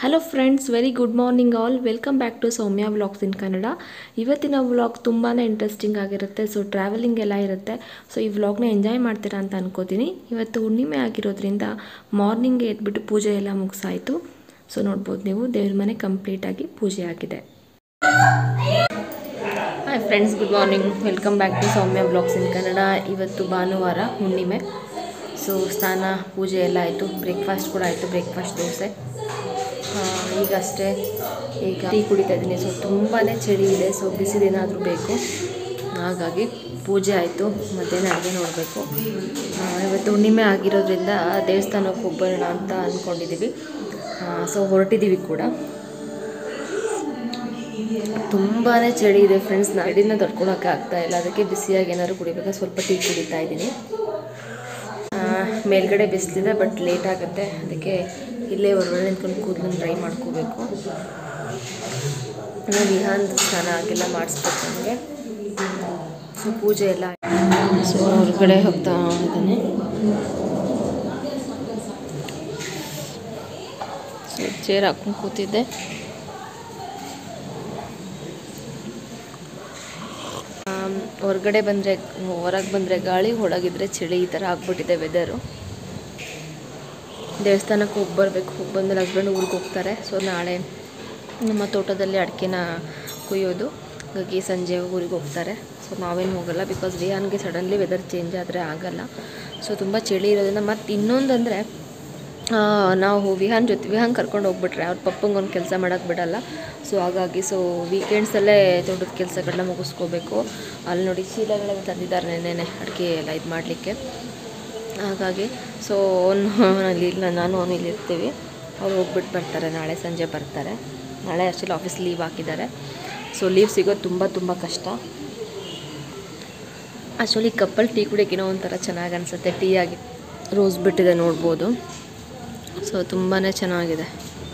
Hello friends very good morning all welcome back to Soumya vlogs in Kannada ಇವತ್ತಿನ vlog ತುಂಬಾ interesting ಆಗಿರುತ್ತೆ so travelling ಎಲ್ಲ ಇರುತ್ತೆ ಸೊ ಈ ವ್ಲಾಗ್ನ ಎಂಜಾಯ್ ಮಾಡ್ತೀರಾ ಅಂತ ಅನ್ಕೋತೀನಿ ಇವತ್ತು ಹುಣ್ಣಿಮೆ ಆಗಿರೋದ್ರಿಂದ ಮಾರ್ನಿಂಗ್ ಎದ್ಬಿಟ್ಟು ಪೂಜೆ ಎಲ್ಲ ಮುಗಿಸಾಯಿತು ಸೊ ನೋಡ್ಬೋದು ನೀವು ದೇವ್ರ ಮನೆ ಕಂಪ್ಲೀಟಾಗಿ ಪೂಜೆ ಆಗಿದೆ hi friends good morning welcome back to Soumya blogs in Kannada ಇವತ್ತು ಭಾನುವಾರ ಹುಣ್ಣಿಮೆ ಸೊ ಸ್ನಾನ ಪೂಜೆ ಎಲ್ಲ ಆಯಿತು ಬ್ರೇಕ್ಫಾಸ್ಟ್ ಕೂಡ ಆಯಿತು ಬ್ರೇಕ್ಫಾಸ್ಟ್ ದೋಸೆ ಆ, ಈಗಷ್ಟೇ ಈಗ ಟೀ ಕುಡಿತಾ ಇದ್ದೀನಿ ಸೊ ತುಂಬಾ ಚಳಿ ಇದೆ ಸೊ ಬಿಸಿದೇನಾದರೂ ಬೇಕು ಹಾಗಾಗಿ ಪೂಜೆ ಆಯಿತು ಮಧ್ಯಾಹ್ನ ಅಡುಗೆ ನೋಡಬೇಕು ಇವತ್ತು ಹುಣ್ಣಿಮೆ ಆಗಿರೋದ್ರಿಂದ ದೇವಸ್ಥಾನಕ್ಕೆ ಹೋಗ್ಬರೋಣ ಅಂತ ಅಂದ್ಕೊಂಡಿದ್ದೀವಿ ಸೊ ಹೊರಟಿದ್ದೀವಿ ಕೂಡ ತುಂಬಾ ಚಳಿ ಇದೆ ಫ್ರೆಂಡ್ಸ್ ನಡಿನ ತಡ್ಕೊಳಕ್ಕೆ ಆಗ್ತಾ ಇಲ್ಲ ಅದಕ್ಕೆ ಬಿಸಿಯಾಗಿ ಏನಾದ್ರು ಕುಡಿಬೇಕು ಸ್ವಲ್ಪ ಟೀ ಕುಡಿತಾ ಇದ್ದೀನಿ ಆ, ಮೇಲ್ಗಡೆ ಬಿಸಿಲಿದೆ ಬಟ್ ಲೇಟ್ ಆಗುತ್ತೆ ಅದಕ್ಕೆ ಇಲ್ಲೇ ಹೊರಗಡೆ ನಿಂತ್ಕೊಂಡು ಕೂದಲನ್ನು ಡ್ರೈ ಮಾಡ್ಕೋಬೇಕು ಅಂದರೆ ವಿಹಾನ್ ಸ್ನಾನ ಆಗಿಲ್ಲ ಮಾಡಿಸ್ಬೇಕು ನನಗೆ ಸೊ ಪೂಜೆ ಎಲ್ಲ ಸೊ ಹೊರಗಡೆ ಹೋಗ್ತಾ ಇದ್ದಾನೆ ಸೊ ಚೇರ್ ಹಾಕೊಂಡು ಕೂತಿದ್ದೆ ಆಮ್, ಹೊರಗಡೆ ಬಂದರೆ ಹೊರಗೆ ಬಂದರೆ ಗಾಳಿ ಒಳಗಿದ್ರೆ ಚಳಿ ಈ ಥರ ಆಗ್ಬಿಟ್ಟಿದೆ ವೆದರು ದೇವಸ್ಥಾನಕ್ಕೆ ಹೋಗಿ ಬರಬೇಕು ಹೋಗಿ ಬಂದರೆ ಹಸ್ಬೆಂಡ್ ಊರಿಗೆ ಹೋಗ್ತಾರೆ ಸೊ ನಾಳೆ ನಮ್ಮ ತೋಟದಲ್ಲಿ ಅಡಿಕೆನ ಕುಯ್ಯೋದು ಹಾಗಾಗಿ ಸಂಜೆ ಊರಿಗೆ ಹೋಗ್ತಾರೆ ಸೊ ನಾವೇನು ಹೋಗಲ್ಲ ಬಿಕಾಸ್ ವಿಹಾನ್ಗೆ ಸಡನ್ಲಿ ವೆದರ್ ಚೇಂಜ್ ಆದರೆ ಆಗಲ್ಲ ಸೊ ತುಂಬ ಚಳಿ ಇರೋದ್ರಿಂದ ಮತ್ತು ಇನ್ನೊಂದಂದರೆ ನಾವು ವಿಹಾನ್ ಜೊತೆ ವಿಹಾನ್ ಕರ್ಕೊಂಡು ಹೋಗ್ಬಿಟ್ರೆ ಅವ್ರ ಪಪ್ಪಂಗೆ ಒಂದು ಕೆಲಸ ಮಾಡೋಕ್ಕೆ ಬಿಡಲ್ಲ ಸೊ ಹಾಗಾಗಿ ಸೊ ವೀಕೆಂಡ್ಸಲ್ಲೇ ತೋಟದ ಕೆಲಸಗಳನ್ನ ಮುಗಿಸ್ಕೋಬೇಕು ಅಲ್ಲಿ ನೋಡಿ ಚೀಲಗಳೆಲ್ಲ ತಂದಿದ್ದಾರೆ ನೆನ್ನೆ ಅಡಿಕೆ ಎಲ್ಲ ಇದು ಮಾಡಲಿಕ್ಕೆ ಹಾಗಾಗಿ ಸೊ ಅವನು ಅಲ್ಲಿ ಇಲ್ಲ ನಾನು ಅವನು ಇಲ್ಲಿ ಇರ್ತೀವಿ ಅವ್ರು ಹೋಗ್ಬಿಟ್ಟು ಬರ್ತಾರೆ ನಾಳೆ ಸಂಜೆ ಬರ್ತಾರೆ ನಾಳೆ ಆ್ಯಕ್ಚುಲಿ ಆಫೀಸ್ ಲೀವ್ ಹಾಕಿದ್ದಾರೆ ಸೊ ಲೀವ್ ಸಿಗೋದು ತುಂಬ ತುಂಬ ಕಷ್ಟ ಆ್ಯಕ್ಚುಲಿ ಕಪ್ಪಲ್ ಟೀ ಕುಡಿಯೋಕ್ಕಿನೋ ಒಂಥರ ಚೆನ್ನಾಗಿ ಅನಿಸುತ್ತೆ ಟೀ ಆಗಿ ರೋಸ್ ಬಿಟ್ಟಿದೆ ನೋಡ್ಬೋದು ಸೊ ತುಂಬಾ ಚೆನ್ನಾಗಿದೆ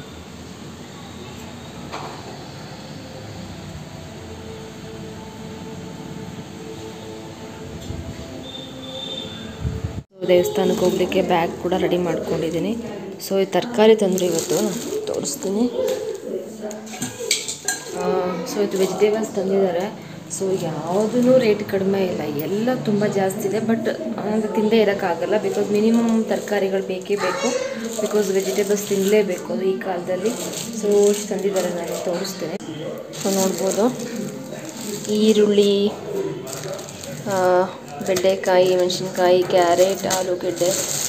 ಸೊ ದೇವಸ್ಥಾನಕ್ಕೆ ಹೋಗ್ಲಿಕ್ಕೆ ಬ್ಯಾಗ್ ಕೂಡ ರೆಡಿ ಮಾಡ್ಕೊಂಡಿದ್ದೀನಿ ಸೊ ಈ ತರಕಾರಿ ತಂದರು ಇವತ್ತು ತೋರಿಸ್ತೀನಿ ಸೊ ಇದು ವೆಜಿಟೇಬಲ್ಸ್ ತಂದಿದ್ದಾರೆ ಸೊ ಯಾವುದೂ ರೇಟ್ ಕಡಿಮೆ ಇಲ್ಲ ಎಲ್ಲ ತುಂಬ ಜಾಸ್ತಿ ಇದೆ ಬಟ್ ಅದು ತಿಂದೇ ಇರೋಕ್ಕಾಗಲ್ಲ ಬಿಕಾಸ್ ಮಿನಿಮಮ್ ತರಕಾರಿಗಳು ಬೇಕೇ ಬೇಕು ಬಿಕಾಸ್ ವೆಜಿಟೇಬಲ್ಸ್ ತಿನ್ನಲೇಬೇಕು ಈ ಕಾಲದಲ್ಲಿ ಸೊ ಇಷ್ಟು ತಂದಿದ್ದಾರೆ ನಾನು ತೋರಿಸ್ತೇನೆ ಸೊ ನೋಡ್ಬೋದು ಈರುಳ್ಳಿ ಆ, ಬೆಂಡೆಕಾಯಿ ಮೆಣಸಿನ್ಕಾಯಿ ಕ್ಯಾರೆಟ್ ಆಲೂಗೆಡ್ಡೆ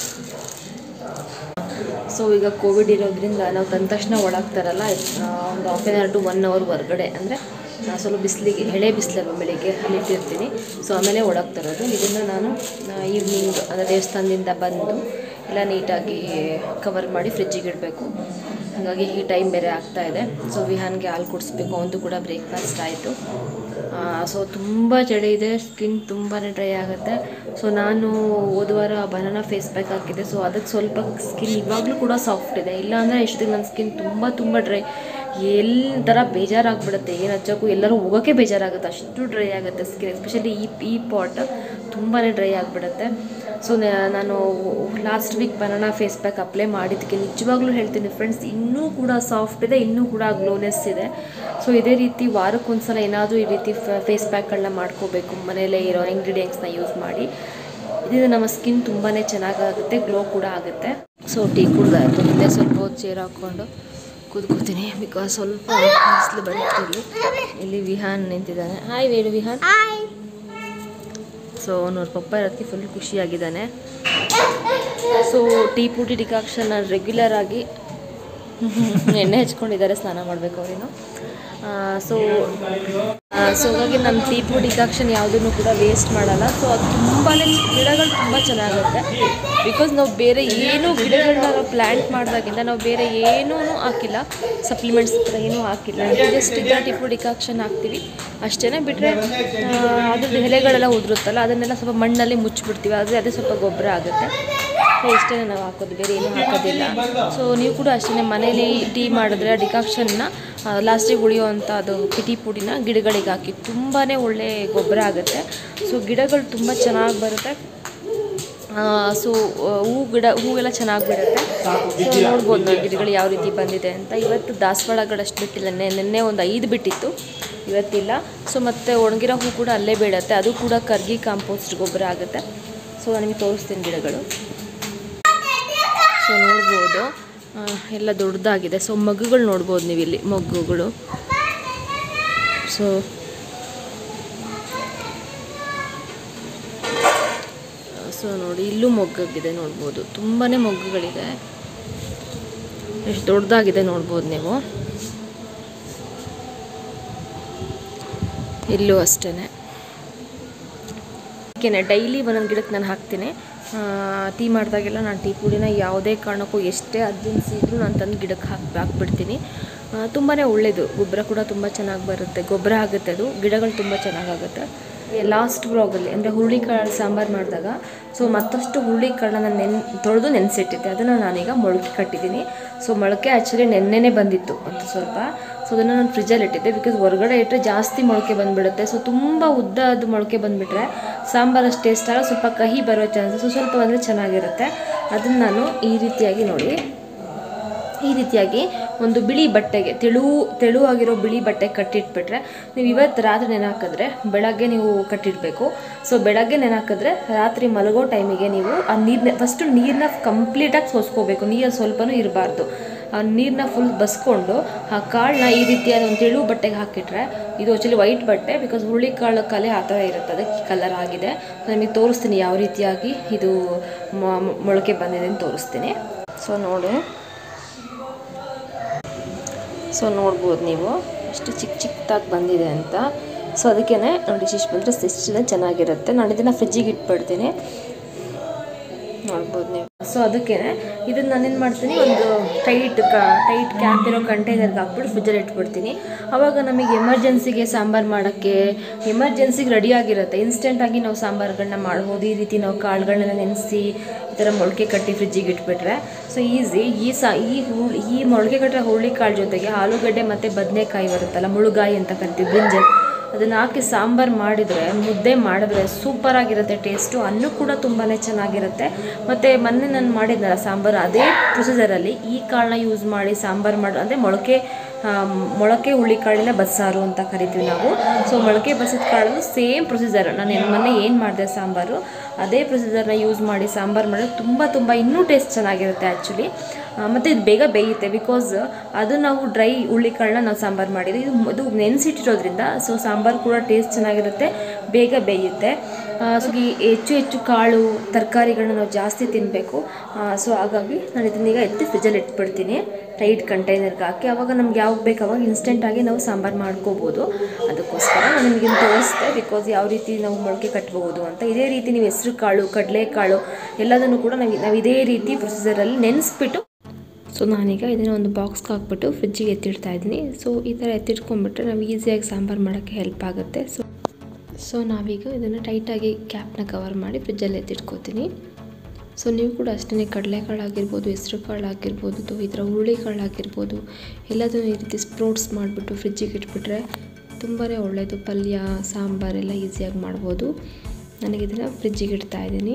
ಸೊ ಈಗ ಕೋವಿಡ್ ಇರೋದ್ರಿಂದ ನಾವು ತಂದ ತಕ್ಷಣ ಒಳಗ್ತಾರಲ್ಲ ಒಂದು half an hour to one hour ಹೊರಗಡೆ ಅಂದರೆ ಸ್ವಲ್ಪ ಬಿಸಿಲಿಗೆ ಎಳೆ ಬಿಸಿಲಲ್ವ ಬೆಳಿಗ್ಗೆ ಅಲ್ಲಿ ಇಟ್ಟಿರ್ತೀನಿ ಸೊ ಆಮೇಲೆ ಒಳಗೆ ತರೋದು ಇದನ್ನು ನಾನು ಈವ್ನಿಂಗ್ ಅಂದರೆ ದೇವಸ್ಥಾನದಿಂದ ಬಂದು ಎಲ್ಲ ನೀಟಾಗಿ ಕವರ್ ಮಾಡಿ ಫ್ರಿಜ್ಜಿಗೆ ಇಡಬೇಕು ಹಾಗಾಗಿ ಈ ಟೈಮ್ ಬೇರೆ ಆಗ್ತಾ ಇದೆ ಸೊ ವಿಹಾನ್ಗೆ ಹಾಲು ಕುಡಿಸ್ಬೇಕು ಅವನದು ಕೂಡ ಬ್ರೇಕ್ಫಾಸ್ಟ್ ಆಯಿತು ಸೊ ತುಂಬ ಚಳಿ ಇದೆ ಸ್ಕಿನ್ ತುಂಬಾ ಡ್ರೈ ಆಗುತ್ತೆ ಸೊ ನಾನು ಹೋದ ವಾರ ಬನಾನಾ ಫೇಸ್ ಪ್ಯಾಕ್ ಹಾಕಿದ್ದೆ ಸೊ ಅದಕ್ಕೆ ಸ್ವಲ್ಪ ಸ್ಕಿನ್ ಇವಾಗಲೂ ಕೂಡ ಸಾಫ್ಟ್ ಇದೆ ಇಲ್ಲಾಂದರೆ ಇಷ್ಟೊತ್ತಿಗೆ ನನ್ನ ಸ್ಕಿನ್ ತುಂಬ ತುಂಬ ಡ್ರೈ ಎಲ್ಲಿ ಥರ ಬೇಜಾರಾಗ್ಬಿಡುತ್ತೆ ಏನು ಹಚ್ಚೋಕ್ಕೂ ಎಲ್ಲರೂ ಹೋಗೋಕ್ಕೆ ಬೇಜಾರಾಗುತ್ತೆ ಅಷ್ಟು ಡ್ರೈ ಆಗುತ್ತೆ ಸ್ಕಿನ್ ಎಸ್ಪೆಷಲಿ ಈ ಈ ಪಾಟ್ ತುಂಬಾ ಡ್ರೈ ಆಗಿಬಿಡುತ್ತೆ ಸೊ ನಾನು last week banana face pack apply ಮಾಡಿದ್ದಕ್ಕೆ ನಿಜವಾಗ್ಲೂ ಹೇಳ್ತೀನಿ ಫ್ರೆಂಡ್ಸ್ ಇನ್ನೂ ಕೂಡ ಸಾಫ್ಟ್ ಇದೆ ಇನ್ನೂ ಕೂಡ ಗ್ಲೋನೆಸ್ ಇದೆ ಸೊ ಇದೇ ರೀತಿ ವಾರಕ್ಕೊಂದ್ಸಲ ಏನಾದರೂ ಈ ರೀತಿ ಫೇಸ್ ಪ್ಯಾಕ್ಗಳನ್ನ ಮಾಡ್ಕೋಬೇಕು ಮನೆಯಲ್ಲೇ ಇರೋ ಇಂಗ್ರೀಡಿಯೆಂಟ್ಸ್ನ ಯೂಸ್ ಮಾಡಿ ಇದರಿಂದ ನಮ್ಮ ಸ್ಕಿನ್ ತುಂಬಾ ಚೆನ್ನಾಗಾಗುತ್ತೆ ಗ್ಲೋ ಕೂಡ ಆಗುತ್ತೆ ಸೊ ಟೀ ಕುಡ್ದಾಯ್ತು ಹಿಂದೆ ಸ್ವಲ್ಪ ಹೊತ್ತು ಚೇರ್ ಹಾಕ್ಕೊಂಡು ಕೂತ್ಕೋತೀನಿ ಬಿಕಾಸ್ ಸ್ವಲ್ಪ ಬಿಸಿಲು ಬರುತ್ತೆ ಇಲ್ಲಿ ಇಲ್ಲಿ ವಿಹಾನ್ ನಿಂತಿದ್ದಾನೆ ಹಾಯ್ ವೇಣು ವಿಹಾನ್ ಸೊ ಅವ್ರ ಪಪ್ಪ ಇರೋದಕ್ಕೆ ಫುಲ್ ಖುಷಿಯಾಗಿದ್ದಾನೆ ಸೊ ಟೀ ಪುಟಿ ಡಿಕಾಕ್ಷನ್ ನಾನು ರೆಗ್ಯುಲರ್ ಆಗಿ ಎಣ್ಣೆ ಹಚ್ಕೊಂಡಿದ್ದಾರೆ ಸ್ನಾನ ಮಾಡಬೇಕು ಅವರೇನು ಸೊ ಸೊ ಹಾಗಾಗಿ ನಮ್ಮ ಟೀ ಪುಡಿ ಡಿಕಾಕ್ಷನ್ ಯಾವುದನ್ನು ಕೂಡ ವೇಸ್ಟ್ ಮಾಡಲ್ಲ ಸೊ ಅದು ತುಂಬಾ ಗಿಡಗಳು ತುಂಬ ಚೆನ್ನಾಗುತ್ತೆ ಬಿಕಾಸ್ ನಾವು ಬೇರೆ ಏನೂ ಗಿಡಗಳನ್ನ ನಾವು ಪ್ಲ್ಯಾಂಟ್ ಮಾಡಿದಾಗಿಂದ ನಾವು ಬೇರೆ ಏನೂ ಹಾಕಿಲ್ಲ ಸಪ್ಲಿಮೆಂಟ್ಸ್ ಥರ ಏನೂ ಹಾಕಿಲ್ಲ ಜಸ್ಟ್ ಇದರ ಟೀ ಪುಡಿ ಡಿಕಾಕ್ಷನ್ ಹಾಕ್ತೀವಿ ಅಷ್ಟೇ ಬಿಟ್ಟರೆ ಅದ್ರದ್ದು ಎಲೆಗಳೆಲ್ಲ ಉದುರುತ್ತಲ್ಲ ಅದನ್ನೆಲ್ಲ ಸ್ವಲ್ಪ ಮಣ್ಣಲ್ಲಿ ಮುಚ್ಚಿಬಿಡ್ತೀವಿ ಆದರೆ ಅದೇ ಸ್ವಲ್ಪ ಗೊಬ್ಬರ ಆಗುತ್ತೆ ಸೊ ಇಷ್ಟೇ ನಾವು ಹಾಕೋದು ಬೇರೆ ಏನೂ ಹಾಕೋದಿಲ್ಲ ಸೊ ನೀವು ಕೂಡ ಅಷ್ಟೇ ಮನೇಲಿ ಟೀ ಮಾಡಿದ್ರೆ ಡಿಕಾಕ್ಷನ್ನ ಲಾಸ್ಟಿಗೆ ಉಳಿಯುವಂಥ ಅದು ಟೀ ಪುಡಿನ ಗಿಡಗಳಿಗೆ ಹಾಕಿ ತುಂಬಾ ಒಳ್ಳೆ ಗೊಬ್ಬರ ಆಗುತ್ತೆ ಸೊ ಗಿಡಗಳು ತುಂಬ ಚೆನ್ನಾಗಿ ಬರುತ್ತೆ ಸೊ ಹೂ ಗಿಡ ಹೂವೆಲ್ಲ ಚೆನ್ನಾಗಿ ಬಿಡುತ್ತೆ ಸೊ ನೋಡ್ಬೋದು ನಾವು ಗಿಡಗಳು ಯಾವ ರೀತಿ ಬಂದಿದೆ ಅಂತ ಇವತ್ತು ದಾಸವಾಳಗಳಷ್ಟು ಬಿಟ್ಟಿಲ್ಲ ನೆನ್ನೆ ನಿನ್ನೆ ಒಂದು ಐದು ಬಿಟ್ಟಿತ್ತು ಇವತ್ತಿಲ್ಲ ಸೊ ಮತ್ತು ಒಣಗಿರೋ ಹೂ ಕೂಡ ಅಲ್ಲೇ ಬೀಳುತ್ತೆ ಅದು ಕೂಡ ಕರ್ಗಿ ಕಾಂಪೋಸ್ಟ್ ಗೊಬ್ಬರ ಆಗುತ್ತೆ ಸೊ ನಿಮಗೆ ತೋರಿಸ್ತೀನಿ ಗಿಡಗಳು ಸೊ ನೋಡ್ಬೋದು ಆ, ಎಲ್ಲ ದೊಡ್ಡದಾಗಿದೆ ಸೊ ಮಗ್ಗುಗಳು ನೋಡ್ಬೋದು ನೀವು ಇಲ್ಲಿ ಮೊಗ್ಗುಗಳು ಸೊ ಸೊ ನೋಡಿ ಇಲ್ಲೂ ಮೊಗ್ಗಾಗಿದೆ ನೋಡ್ಬೋದು ತುಂಬಾ ಮೊಗ್ಗುಗಳಿದೆ ಎಷ್ಟು ದೊಡ್ಡದಾಗಿದೆ ನೋಡ್ಬೋದು ನೀವು ಇಲ್ಲೂ ಅಷ್ಟೇ ಓಕೆನೆ ಡೈಲಿ ಒಂದೊಂದು ಗಿಡಕ್ಕೆ ನಾನು ಹಾಕ್ತೀನಿ ಆ, ಟೀ ಮಾಡಿದಾಗೆಲ್ಲ ನಾನು ಟೀ ಪುಡಿನ ಯಾವುದೇ ಕಾರಣಕ್ಕೂ ಎಷ್ಟೇ ಅರ್ಜೆನ್ಸಿ ಇದ್ದರೂ ನಾನು ತಂದು ಗಿಡಕ್ಕೆ ಹಾಕಿ ಹಾಕ್ಬಿಡ್ತೀನಿ ತುಂಬಾ ಒಳ್ಳೆಯದು ಗೊಬ್ಬರ ಕೂಡ ತುಂಬ ಚೆನ್ನಾಗಿ ಬರುತ್ತೆ ಗೊಬ್ಬರ ಆಗುತ್ತೆ ಅದು ಗಿಡಗಳು ತುಂಬ ಚೆನ್ನಾಗಾಗುತ್ತೆ ಲಾಸ್ಟ್ ಬ್ಲಾಗಲ್ಲಿ ಅಂದರೆ ಹುರುಳಿಕಾಳು ಸಾಂಬಾರು ಮಾಡಿದಾಗ ಸೊ ಮತ್ತಷ್ಟು ಹುರುಳಿಕಾಳನ್ನ ನೆನ್ ತೊಳೆದು ನೆನೆಸಿಟ್ಟಿದ್ದೆ ಅದನ್ನು ನಾನೀಗ ಮೊಳಕೆ ಕಟ್ಟಿದ್ದೀನಿ ಸೊ ಮೊಳಕೆ ಆ್ಯಕ್ಚುಲಿ ನೆನ್ನೆನೇ ಬಂದಿತ್ತು ಒಂದು ಸ್ವಲ್ಪ ಸೊ ಅದನ್ನು ನಾನು ಫ್ರಿಜ್ಜಲ್ಲಿ ಇಟ್ಟಿದ್ದೆ ಬಿಕಾಸ್ ಹೊರಗಡೆ ಇಟ್ಟರೆ ಜಾಸ್ತಿ ಮೊಳಕೆ ಬಂದುಬಿಡುತ್ತೆ ಸೊ ತುಂಬ ಉದ್ದ ಅದು ಮೊಳಕೆ ಬಂದುಬಿಟ್ರೆ ಸಾಂಬಾರು ಅಷ್ಟು ಟೇಸ್ಟ್ ಆಗ ಸ್ವಲ್ಪ ಕಹಿ ಬರೋ ಚಾನ್ಸಸ್ ಸ್ವಲ್ಪ ಬಂದರೆ ಚೆನ್ನಾಗಿರುತ್ತೆ ಅದನ್ನು ನಾನು ಈ ರೀತಿಯಾಗಿ ನೋಡಿ ಈ ರೀತಿಯಾಗಿ ಒಂದು ಬಿಳಿ ಬಟ್ಟೆಗೆ ತೆಳು ತೆಳುವಾಗಿರೋ ಬಿಳಿ ಬಟ್ಟೆ ಕಟ್ಟಿಟ್ಬಿಟ್ರೆ ನೀವು ಇವತ್ತು ರಾತ್ರಿ ನೆನೆ ಹಾಕಿದ್ರೆ ಬೆಳಗ್ಗೆ ನೀವು ಕಟ್ಟಿಡಬೇಕು ಸೊ ಬೆಳಗ್ಗೆ ನೆನೆ ಹಾಕಿದ್ರೆ ರಾತ್ರಿ ಮಲಗೋ ಟೈಮಿಗೆ ನೀವು ಆ ನೀರನ್ನ ಫಸ್ಟು ನೀರನ್ನ ಕಂಪ್ಲೀಟಾಗಿ ಸೋಸ್ಕೋಬೇಕು ನೀರು ಸ್ವಲ್ಪನೂ ಇರಬಾರ್ದು ಆ ನೀರನ್ನ ಫುಲ್ ಬಸ್ಕೊಂಡು ಆ ಕಾಳನ್ನ ಈ ರೀತಿಯಾದ ಒಂದು ತೆಳು ಬಟ್ಟೆಗೆ ಹಾಕಿಟ್ರೆ ಇದು ಆ್ಯಕ್ಚುಲಿ ವೈಟ್ ಬಟ್ಟೆ ಬಿಕಾಸ್ ಹುರುಳಿ ಕಾಳು ಕಲೆ ಆ ಥರ ಇರುತ್ತೆ ಅದಕ್ಕೆ ಕಲರ್ ಆಗಿದೆ ನಿಮಗೆ ತೋರಿಸ್ತೀನಿ ಯಾವ ರೀತಿಯಾಗಿ ಇದು ಮೊ- ಮೊಳಕೆ ಬಂದಿದೆ ಅಂತ ತೋರಿಸ್ತೀನಿ ಸೊ ನೋಡಿ ಸೊ ನೋಡ್ಬೋದು ನೀವು ಎಷ್ಟು ಚಿಕ್ಕ ಚಿಕ್ಕದಾಗಿ ಬಂದಿದೆ ಅಂತ ಸೊ ಅದಕ್ಕೇ ನೋಡಿ ಇಷ್ಟು ಬಂದರೆ ಎಷ್ಟು ಚೆನ್ನಾಗಿರುತ್ತೆ ನಾನು ಇದನ್ನು ಫ್ರಿಜ್ಜಿಗೆ ಇಟ್ಬಿಡ್ತೀನಿ ನೋಡ್ಬೋದು ನೀವು ಸೊ ಅದಕ್ಕೆ ಇದನ್ನು ನಾನೇನು ಮಾಡ್ತೀನಿ ಒಂದು ಟೈಟ್ ಕ ಟೈಟ್ ಕ್ಯಾಪ್ ಇರೋ ಕಂಟೈನರ್ಗೆ ಹಾಕ್ಬಿಟ್ಟು ಫ್ರಿಜ್ಜಲ್ಲಿ ಇಟ್ಬಿಡ್ತೀನಿ ಆವಾಗ ನಮಗೆ ಎಮರ್ಜೆನ್ಸಿಗೆ ಸಾಂಬಾರು ಮಾಡೋಕ್ಕೆ ಎಮರ್ಜೆನ್ಸಿಗೆ ರೆಡಿಯಾಗಿರುತ್ತೆ ಇನ್ಸ್ಟೆಂಟಾಗಿ ನಾವು ಸಾಂಬಾರುಗಳನ್ನ ಮಾಡ್ಬೋದು ಈ ರೀತಿ ನಾವು ಕಾಳುಗಳನ್ನೆಲ್ಲ ನೆನೆಸಿ ಈ ಥರ ಮೊಳಕೆ ಕಟ್ಟಿ ಫ್ರಿಜ್ಜಿಗೆ ಇಟ್ಬಿಟ್ರೆ ಸೊ ಈಸಿ ಈ ಸಾ ಈ ಹುಳಿ ಈ ಮೊಳಕೆ ಕಟ್ಟಿರೋ ಹುರುಳಿ ಕಾಳು ಜೊತೆಗೆ ಆಲೂಗಡ್ಡೆ ಮತ್ತು ಬದನೆಕಾಯಿ ಬರುತ್ತಲ್ಲ ಮುಳುಗಾಯಿ ಅಂತ ಕರಿತೀವಿ ಬ್ರಿಂಜಲ್ ಅದನ್ನು ಹಾಕಿ ಸಾಂಬಾರು ಮಾಡಿದರೆ ಮುದ್ದೆ ಮಾಡಿದ್ರೆ ಸೂಪರಾಗಿರುತ್ತೆ ಟೇಸ್ಟು ಅನ್ನು ಕೂಡ ತುಂಬಾ ಚೆನ್ನಾಗಿರುತ್ತೆ ಮತ್ತು ಮೊನ್ನೆ ನಾನು ಮಾಡಿದ್ನಲ್ಲ ಸಾಂಬಾರು ಅದೇ ಪ್ರೊಸೀಜರಲ್ಲಿ ಈ ಕಾಳನ್ನ ಯೂಸ್ ಮಾಡಿ ಸಾಂಬಾರು ಮಾಡಿ ಅಂದರೆ ಮೊಳಕೆ ಆ, ಮೊಳಕೆ ಹುಳಿಕಾಳಿನ ಬಸ್ಸಾರು ಅಂತ ಕರಿತೀವಿ ನಾವು ಸೊ ಮೊಳಕೆ ಬಸಿದ ಕಾಳು ಸೇಮ್ ಪ್ರೊಸೀಜರ್ ನಾನು ಏನ್- ಮೊನ್ನೆ ಏನು ಮಾಡಿದೆ ಸಾಂಬಾರು ಅದೇ ಪ್ರೊಸೀಜರ್ನ ಯೂಸ್ ಮಾಡಿ ಸಾಂಬಾರು ಮಾಡಿದ್ರೆ ತುಂಬ ತುಂಬ ಇನ್ನೂ ಟೇಸ್ಟ್ ಚೆನ್ನಾಗಿರುತ್ತೆ ಆ್ಯಕ್ಚುಲಿ ಮತ್ತು ಇದು ಬೇಗ ಬೇಯುತ್ತೆ ಬಿಕಾಸ್ ಅದು ನಾವು ಡ್ರೈ ಹುಳ್ಳಿಕಾಳನ್ನ ನಾವು ಸಾಂಬಾರು ಮಾಡಿದ್ವಿ ಇದು ಇದು ನೆನೆಸಿಟ್ಟಿರೋದ್ರಿಂದ ಸೊ ಸಾಂಬಾರು ಕೂಡ ಟೇಸ್ಟ್ ಚೆನ್ನಾಗಿರುತ್ತೆ ಬೇಗ ಬೇಯುತ್ತೆ ಸೊ ಈ ಹೆಚ್ಚು ಹೆಚ್ಚು ಕಾಳು ತರಕಾರಿಗಳನ್ನ ನಾವು ಜಾಸ್ತಿ ತಿನ್ನಬೇಕು ಸೊ ಹಾಗಾಗಿ ನಾನು ಇದನ್ನೀಗ ಎತ್ತಿ ಫ್ರಿಜ್ಜಲ್ಲಿ ಇಟ್ಬಿಡ್ತೀನಿ ಟೈಟ್ ಕಂಟೈನರ್ಗೆ ಹಾಕಿ ಆವಾಗ ನಮ್ಗೆ ಯಾವಾಗ ಬೇಕು ಅವಾಗ ಇನ್ಸ್ಟೆಂಟಾಗಿ ನಾವು ಸಾಂಬಾರು ಮಾಡ್ಕೋಬೋದು ಅದಕ್ಕೋಸ್ಕರ ನಾನು ನಿಮಗೆ ತೋರಿಸ್ದೆ ಬಿಕಾಸ್ ಯಾವ ರೀತಿ ನಾವು ಮೊಳಕೆ ಕಟ್ಬೋದು ಅಂತ ಇದೇ ರೀತಿ ನೀವು ಹೆಸರು ಕಾಳು ಕಡಲೆಕಾಳು ಎಲ್ಲದನ್ನು ಕೂಡ ನಾವು ನಾವು ಇದೇ ರೀತಿ ಪ್ರೊಸೀಜರಲ್ಲಿ ನೆನೆಸ್ಬಿಟ್ಟು ಸೊ ನಾನೀಗ ಇದನ್ನು ಒಂದು ಬಾಕ್ಸ್ಗೆ ಹಾಕ್ಬಿಟ್ಟು ಫ್ರಿಜ್ಜಿಗೆ ಎತ್ತಿಡ್ತಾ ಇದ್ದೀನಿ ಸೊ ಈ ಥರ ಎತ್ತಿಟ್ಕೊಂಡ್ಬಿಟ್ರೆ ನಾವು ಈಸಿಯಾಗಿ ಸಾಂಬಾರು ಮಾಡೋಕ್ಕೆ ಹೆಲ್ಪ್ ಆಗುತ್ತೆ ಸೊ ಸೊ ನಾವೀಗ ಇದನ್ನು ಟೈಟಾಗಿ ಕ್ಯಾಪ್ನ ಕವರ್ ಮಾಡಿ ಫ್ರಿಜ್ಜಲ್ಲಿ ಎತ್ತಿಟ್ಕೋತೀನಿ ಸೊ ನೀವು ಕೂಡ ಅಷ್ಟೇ ಕಡಲೆಕಾಳು ಆಗಿರ್ಬೋದು ಹೆಸ್ರು ಕಾಳು ಆಗಿರ್ಬೋದು ಅಥವಾ ಈ ಥರ ಹುರುಳಿಕಾಳು ಆಗಿರ್ಬೋದು ಎಲ್ಲದನ್ನು ಈ ರೀತಿ ಸ್ಪ್ರೋಟ್ಸ್ ಮಾಡಿಬಿಟ್ಟು ಫ್ರಿಜ್ಜಿಗೆ ಇಟ್ಬಿಟ್ರೆ ತುಂಬಾ ಒಳ್ಳೆಯದು ಪಲ್ಯ ಸಾಂಬಾರೆಲ್ಲ ಈಸಿಯಾಗಿ ಮಾಡ್ಬೋದು ನನಗೆ ಇದನ್ನು ಫ್ರಿಜ್ಜಿಗೆ ಇಡ್ತಾ ಇದ್ದೀನಿ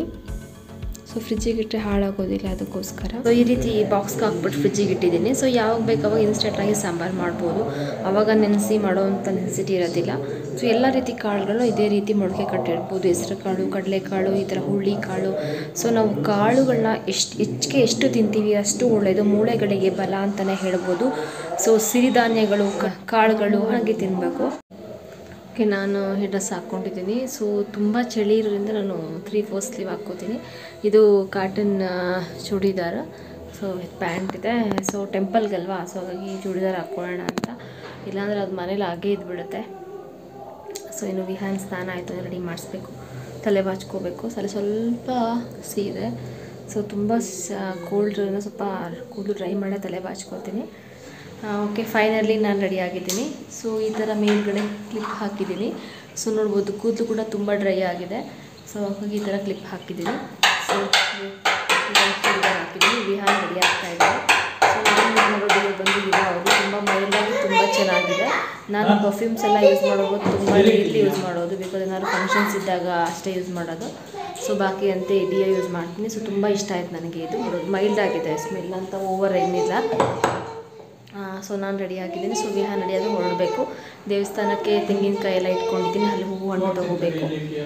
ಸೊ ಫ್ರಿಜ್ಜಿಗೆ ಇಟ್ಟರೆ ಹಾಳಾಗೋದಿಲ್ಲ ಅದಕ್ಕೋಸ್ಕರ ಸೊ ಈ ರೀತಿ ಬಾಕ್ಸ್ಗೆ ಹಾಕ್ಬಿಟ್ಟು ಫ್ರಿಜ್ಜಿಗೆ ಇಟ್ಟಿದ್ದೀನಿ ಸೊ ಯಾವಾಗ ಬೇಕು ಅವಾಗ ಇನ್ಸ್ಟೆಂಟಾಗಿ ಸಾಂಬಾರು ಮಾಡ್ಬೋದು ಆವಾಗ ನೆನೆಸಿ ಮಾಡೋವಂಥ ನೆನೆಸಿಟಿ ಇರೋದಿಲ್ಲ ಸೊ ಎಲ್ಲ ರೀತಿ ಕಾಳುಗಳು ಇದೇ ರೀತಿ ಮೊಳಕೆ ಕಟ್ಟಿರ್ಬೋದು ಹೆಸರು ಕಾಳು ಕಡಲೆಕಾಳು ಈ ಥರ ಹುಳ್ಳಿ ಕಾಳು ಸೊ ನಾವು ಕಾಳುಗಳನ್ನ ಎಷ್ಟು ಹೆಚ್ಚಿಗೆ ಎಷ್ಟು ತಿಂತೀವಿ ಅಷ್ಟು ಒಳ್ಳೆಯದು ಮೂಳೆಗಳಿಗೆ ಬಲ ಅಂತಲೇ ಹೇಳ್ಬೋದು ಸೊ ಸಿರಿಧಾನ್ಯಗಳು ಕ ಕಾಳುಗಳು ಹಾಗೆ ತಿನ್ನಬೇಕು ಓಕೆ ನಾನು ಈ ಡ್ರೆಸ್ ಹಾಕ್ಕೊಂಡಿದ್ದೀನಿ ಸೊ ತುಂಬ ಚಳಿ ಇರೋದ್ರಿಂದ ನಾನು ತ್ರೀ ಫೋರ್ ಸ್ಲೀವ್ ಹಾಕ್ಕೋತೀನಿ ಇದು ಕಾಟನ್ ಚೂಡಿದಾರ ಸೊ ಪ್ಯಾಂಟ್ ಇದೆ ಸೊ ಟೆಂಪಲ್ಗಲ್ವಾ ಸೊ ಹಾಗಾಗಿ ಚೂಡಿದಾರ್ ಹಾಕ್ಕೊಳ್ಳೋಣ ಅಂತ ಇಲ್ಲಾಂದರೆ ಅದು ಮನೇಲಿ ಹಾಗೇ ಇದ್ಬಿಡುತ್ತೆ ಸೊ ಇನ್ನು ವಿಹಾನ್ ಸ್ನಾನ ಆಯಿತು ರೆಡಿ ಮಾಡಿಸ್ಬೇಕು ತಲೆ ಬಾಚ್ಕೋಬೇಕು ತಲೆ ಸ್ವಲ್ಪ ಹಸಿ ಇದೆ ಸೊ ತುಂಬ ಕೋಲ್ಡ್ ಸ್ವಲ್ಪ ಕೂದಲು ಡ್ರೈ ಮಾಡೇ ತಲೆ ಬಾಚ್ಕೋತೀನಿ ಓಕೆ ಫೈನಲಿ ನಾನು ರೆಡಿ ಆಗಿದ್ದೀನಿ ಸೊ ಈ ಥರ ಮೇಲ್ಗಡೆ ಕ್ಲಿಪ್ ಹಾಕಿದ್ದೀನಿ ಸೊ ನೋಡ್ಬೋದು ಕೂದಲು ಕೂಡ ತುಂಬ ಡ್ರೈ ಆಗಿದೆ ಸೊ ಹಾಗಾಗಿ ಈ ಥರ ಕ್ಲಿಪ್ ಹಾಕಿದ್ದೀನಿ ಸೊ ಹಾಕಿದ್ದೀನಿ ವಿಹಾನ್ ರೆಡಿ ಆಗ್ತಾ ಇದ್ದಾರೆ ಸೊ ನಾನು ಯೂಸ್ ಮಾಡೋದಿಗೆ ಬಂದಿದ್ದೀರಾ ಅವರು ತುಂಬ ಮೈಲ್ಡಾಗಿ ತುಂಬ ಚೆನ್ನಾಗಿದೆ ನಾನು ಪರ್ಫ್ಯೂಮ್ಸ್ ಎಲ್ಲ ಯೂಸ್ ಮಾಡೋದು ತುಂಬ ರೇಟ್ಲಿ ಯೂಸ್ ಮಾಡೋದು ಬಿಕಾಸ್ ಏನಾದ್ರು ಫಂಕ್ಷನ್ಸ್ ಇದ್ದಾಗ ಅಷ್ಟೇ ಯೂಸ್ ಮಾಡೋದು ಸೊ ಬಾಕಿ ಅಂತೆ ಡಿಯ ಯೂಸ್ ಮಾಡ್ತೀನಿ ಸೊ ತುಂಬ ಇಷ್ಟ ಆಯ್ತು ನನಗೆ ಇದು ಮೈಲ್ಡ್ ಆಗಿದೆ ಸ್ಮೆಲ್ ಅಂತ ಓವರ್ ಏನಿಲ್ಲ ಸೊ ನಾನು ರೆಡಿ ಆಗಿದ್ದೀನಿ ಸೊ ವಿಹಾನ್ ರೆಡಿಯಾಗಿ ಹೊರಡಬೇಕು ದೇವಸ್ಥಾನಕ್ಕೆ ತೆಂಗಿನಕಾಯಿ ಎಲ್ಲ ಇಟ್ಕೊಂಡಿದ್ದೀನಿ ಅಲ್ಲಿ ಹೂವು ಹಣ್ಣು ತೊಗೋಬೇಕು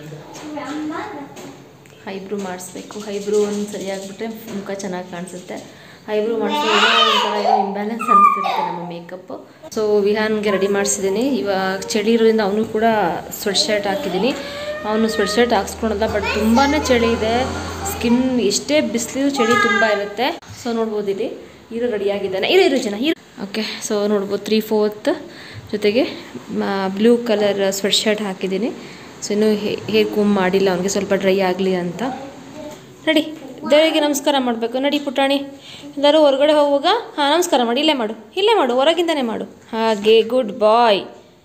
ಐಬ್ರೂ ಮಾಡಿಸ್ಬೇಕು ಐಬ್ರೂ ಒಂದು ಸರಿಯಾಗಿಬಿಟ್ರೆ ಮುಖ ಚೆನ್ನಾಗಿ ಕಾಣಿಸುತ್ತೆ ಐಬ್ರೂ ಮಾಡಿಸಿದ್ರೆ ಏನೋ ಒಂಥರ ಏನೋ ಇಂಬ್ಯಾಲೆನ್ಸ್ ಅನಿಸ್ತಿರುತ್ತೆ ನಮ್ಮ ಮೇಕಪ್ಪು ಸೊ ವಿಹಾನ್ಗೆ ರೆಡಿ ಮಾಡಿಸಿದ್ದೀನಿ ಇವಾಗ ಚಳಿ ಇರೋದ್ರಿಂದ ಅವನು ಕೂಡ ಸ್ವೆಟ್ ಶರ್ಟ್ ಹಾಕಿದ್ದೀನಿ ಅವನು ಸ್ವೆಟ್ ಶರ್ಟ್ ಹಾಕ್ಸ್ಕೊಳಲ್ಲ ಬಟ್ ತುಂಬಾ ಚಳಿ ಇದೆ ಸ್ಕಿನ್ ಎಷ್ಟೇ ಬಿಸಿಲು ಚಳಿ ತುಂಬ ಇರುತ್ತೆ ಸೊ ನೋಡ್ಬೋದು ಇಲ್ಲಿ ಹೀರೋ ರೆಡಿಯಾಗಿದ್ದಾನೆ ಇರು ಇರು ಜನ ಹೀರೋ ಓಕೆ ಸೊ ನೋಡ್ಬೋದು ತ್ರೀ ಫೋರ್ತ್ ಜೊತೆಗೆ ಬ್ಲೂ ಕಲರ್ ಸ್ವೆಟ್ ಶರ್ಟ್ ಹಾಕಿದ್ದೀನಿ ಸೊ ಇನ್ನೂ ಹೇರ್ ಕೂಮ್ ಮಾಡಿಲ್ಲ ಅವನಿಗೆ ಸ್ವಲ್ಪ ಡ್ರೈ ಆಗಲಿ ಅಂತ ನಡಿ ದೇವರಿಗೆ ನಮಸ್ಕಾರ ಮಾಡಬೇಕು ನಡಿ ಪುಟಾಣಿ ಎಲ್ಲರೂ ಹೊರಗಡೆ ಹೋಗುವಾಗ ಹಾಂ ನಮಸ್ಕಾರ ಮಾಡಿ ಇಲ್ಲೇ ಮಾಡು ಇಲ್ಲೇ ಮಾಡು ಹೊರಗಿಂದನೇ ಮಾಡು ಹಾಗೆ good bye